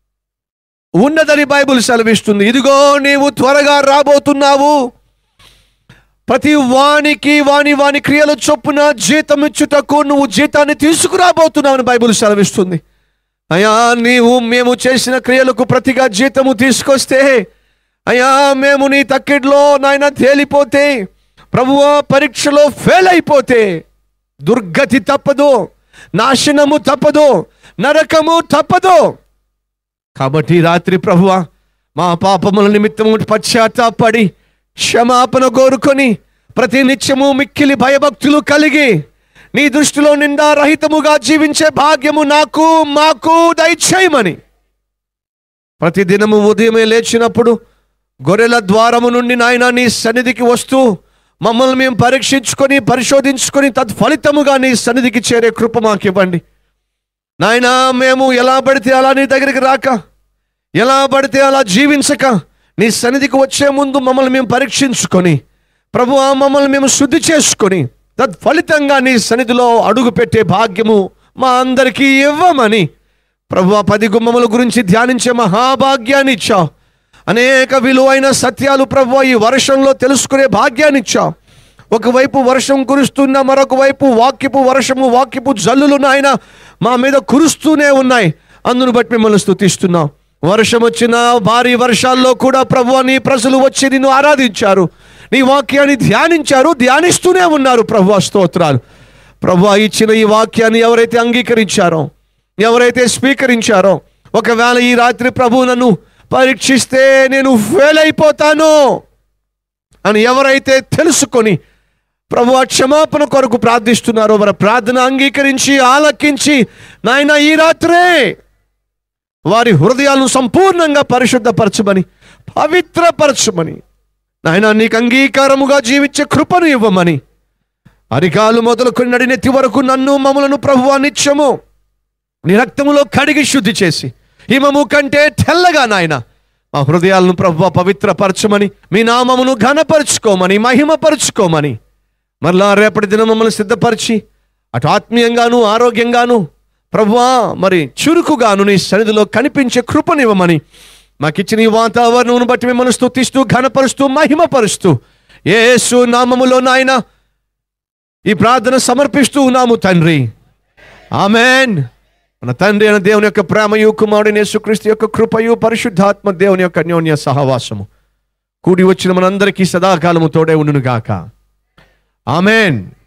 S2: ఉన్నదని బైబుల్ సెలవిస్తుంది ఇదిగో నీవు త్వరగా రాబోతున్నావు ప్రతి వానికి వాని వాని క్రియల చొప్పున జీతం ఇచ్చుటకు నువ్వు జీతాన్ని తీసుకురాబోతున్నావని బైబుల్ సెలవిస్తుంది అయ్యా నీవు మేము చేసిన క్రియలకు ప్రతిగా జీతము తీసుకొస్తే అయ్యా మేము నీ తక్కిడిలో నాయన తేలిపోతే ప్రభువా పరీక్షలో ఫెయిల్ అయిపోతే దుర్గతి తప్పదు నాశనము తప్పదు నరకము తప్పదు కాబట్టి ఈ రాత్రి ప్రభువా మా పాపముల నిమిత్తము పశ్చాత్తాపడి క్షమాపణ కోరుకొని ప్రతి నిత్యము మిక్కిలి భయభక్తులు కలిగి నీ దృష్టిలో నిండా రహితముగా జీవించే భాగ్యము నాకు మాకు దయచేయమని ప్రతి దినము ఉదయమే లేచినప్పుడు గొర్రెల ద్వారము నుండి నాయన నీ సన్నిధికి వస్తూ మమ్మల్ని మేము పరీక్షించుకొని పరిశోధించుకొని తత్ఫలితముగా నీ సన్నిధికి చేరే కృప మాకు ఇవ్వండి నాయనా మేము ఎలా పడితే అలా నీ దగ్గరికి రాక ఎలా పడితే అలా జీవించక నీ సన్నిధికి వచ్చే ముందు మమ్మల్ని మేము పరీక్షించుకొని ప్రభు మమ్మల్ని మేము శుద్ధి చేసుకొని తత్ఫలితంగా నీ సన్నిధిలో అడుగు పెట్టే భాగ్యము మా అందరికీ ఇవ్వమని ప్రభు ఆ పది గుమ్మముల గురించి ధ్యానించే మహాభాగ్యాన్ని ఇచ్చావు అనేక విలువైన సత్యాలు ప్రభు ఈ వర్షంలో తెలుసుకునే భాగ్యాన్ని ఇచ్చావు ఒకవైపు వర్షం కురుస్తున్న మరొక వైపు వాక్యపు వర్షము వాక్యపు జల్లులు నాయన మా మీద కురుస్తూనే ఉన్నాయి అందును బట్టి మిమ్మల్ని స్తుతిస్తున్నాం వర్షం వచ్చిన భారీ వర్షాల్లో కూడా ప్రభు నీ ప్రజలు వచ్చి నిన్ను ఆరాధించారు నీ వాక్యాన్ని ధ్యానించారు ధ్యానిస్తూనే ఉన్నారు ప్రభు స్తోత్రాలు ప్రభు ఇచ్చిన ఈ వాక్యాన్ని ఎవరైతే అంగీకరించారో ఎవరైతే స్వీకరించారో ఒకవేళ ఈ రాత్రి ప్రభు నన్ను పరీక్షిస్తే నేను ఫెయిల్ అయిపోతాను అని ఎవరైతే తెలుసుకొని ప్రభు ఆ క్షమాపణ కొరకు ప్రార్థిస్తున్నారో వారి ప్రార్థన అంగీకరించి ఆలకించి నాయన ఈ రాత్రే వారి హృదయాలను సంపూర్ణంగా పరిశుద్ధపరచమని పవిత్రపరచమని నాయన నీకు అంగీకారముగా జీవించే కృపను ఇవ్వమని అరికాలు మొదలుకొని నడినెత్తి వరకు నన్ను మమ్మలను ప్రభువా నిత్యము నీ రక్తములో కడిగి శుద్ధి చేసి హిమము కంటే తెల్లగా నాయన మా హృదయాలను ప్రభు పవిత్రపరచమని మీ నామమును ఘనపరుచుకోమని మహిమపరుచుకోమని మరలా రేపటి దినం మమ్మల్ని సిద్ధపరిచి అటు ఆత్మీయంగాను ఆరోగ్యంగాను ప్రభువా మరి చురుకుగాను నీ సన్నిధిలో కనిపించే కృపనివ్వమని మాకిచ్చిన ఈ వాతావరణం బట్టి మిమ్మల్ని స్తుతిస్తూ ఘనపరుస్తూ మహిమపరుస్తూ యేసు నామములో నాయన ఈ ప్రార్థన సమర్పిస్తూ ఉన్నాము తండ్రి ఆమెన్ మన తండ్రి అయిన దేవుని యొక్క ప్రేమయు కుమారుడు యేసుక్రీస్తు యొక్క కృపయు పరిశుద్ధాత్మ దేవుని యొక్క అన్యోన్య సహవాసము కూడి వచ్చిన మనందరికీ సదాకాలము తోడే ఉండును గాక ఆమెన్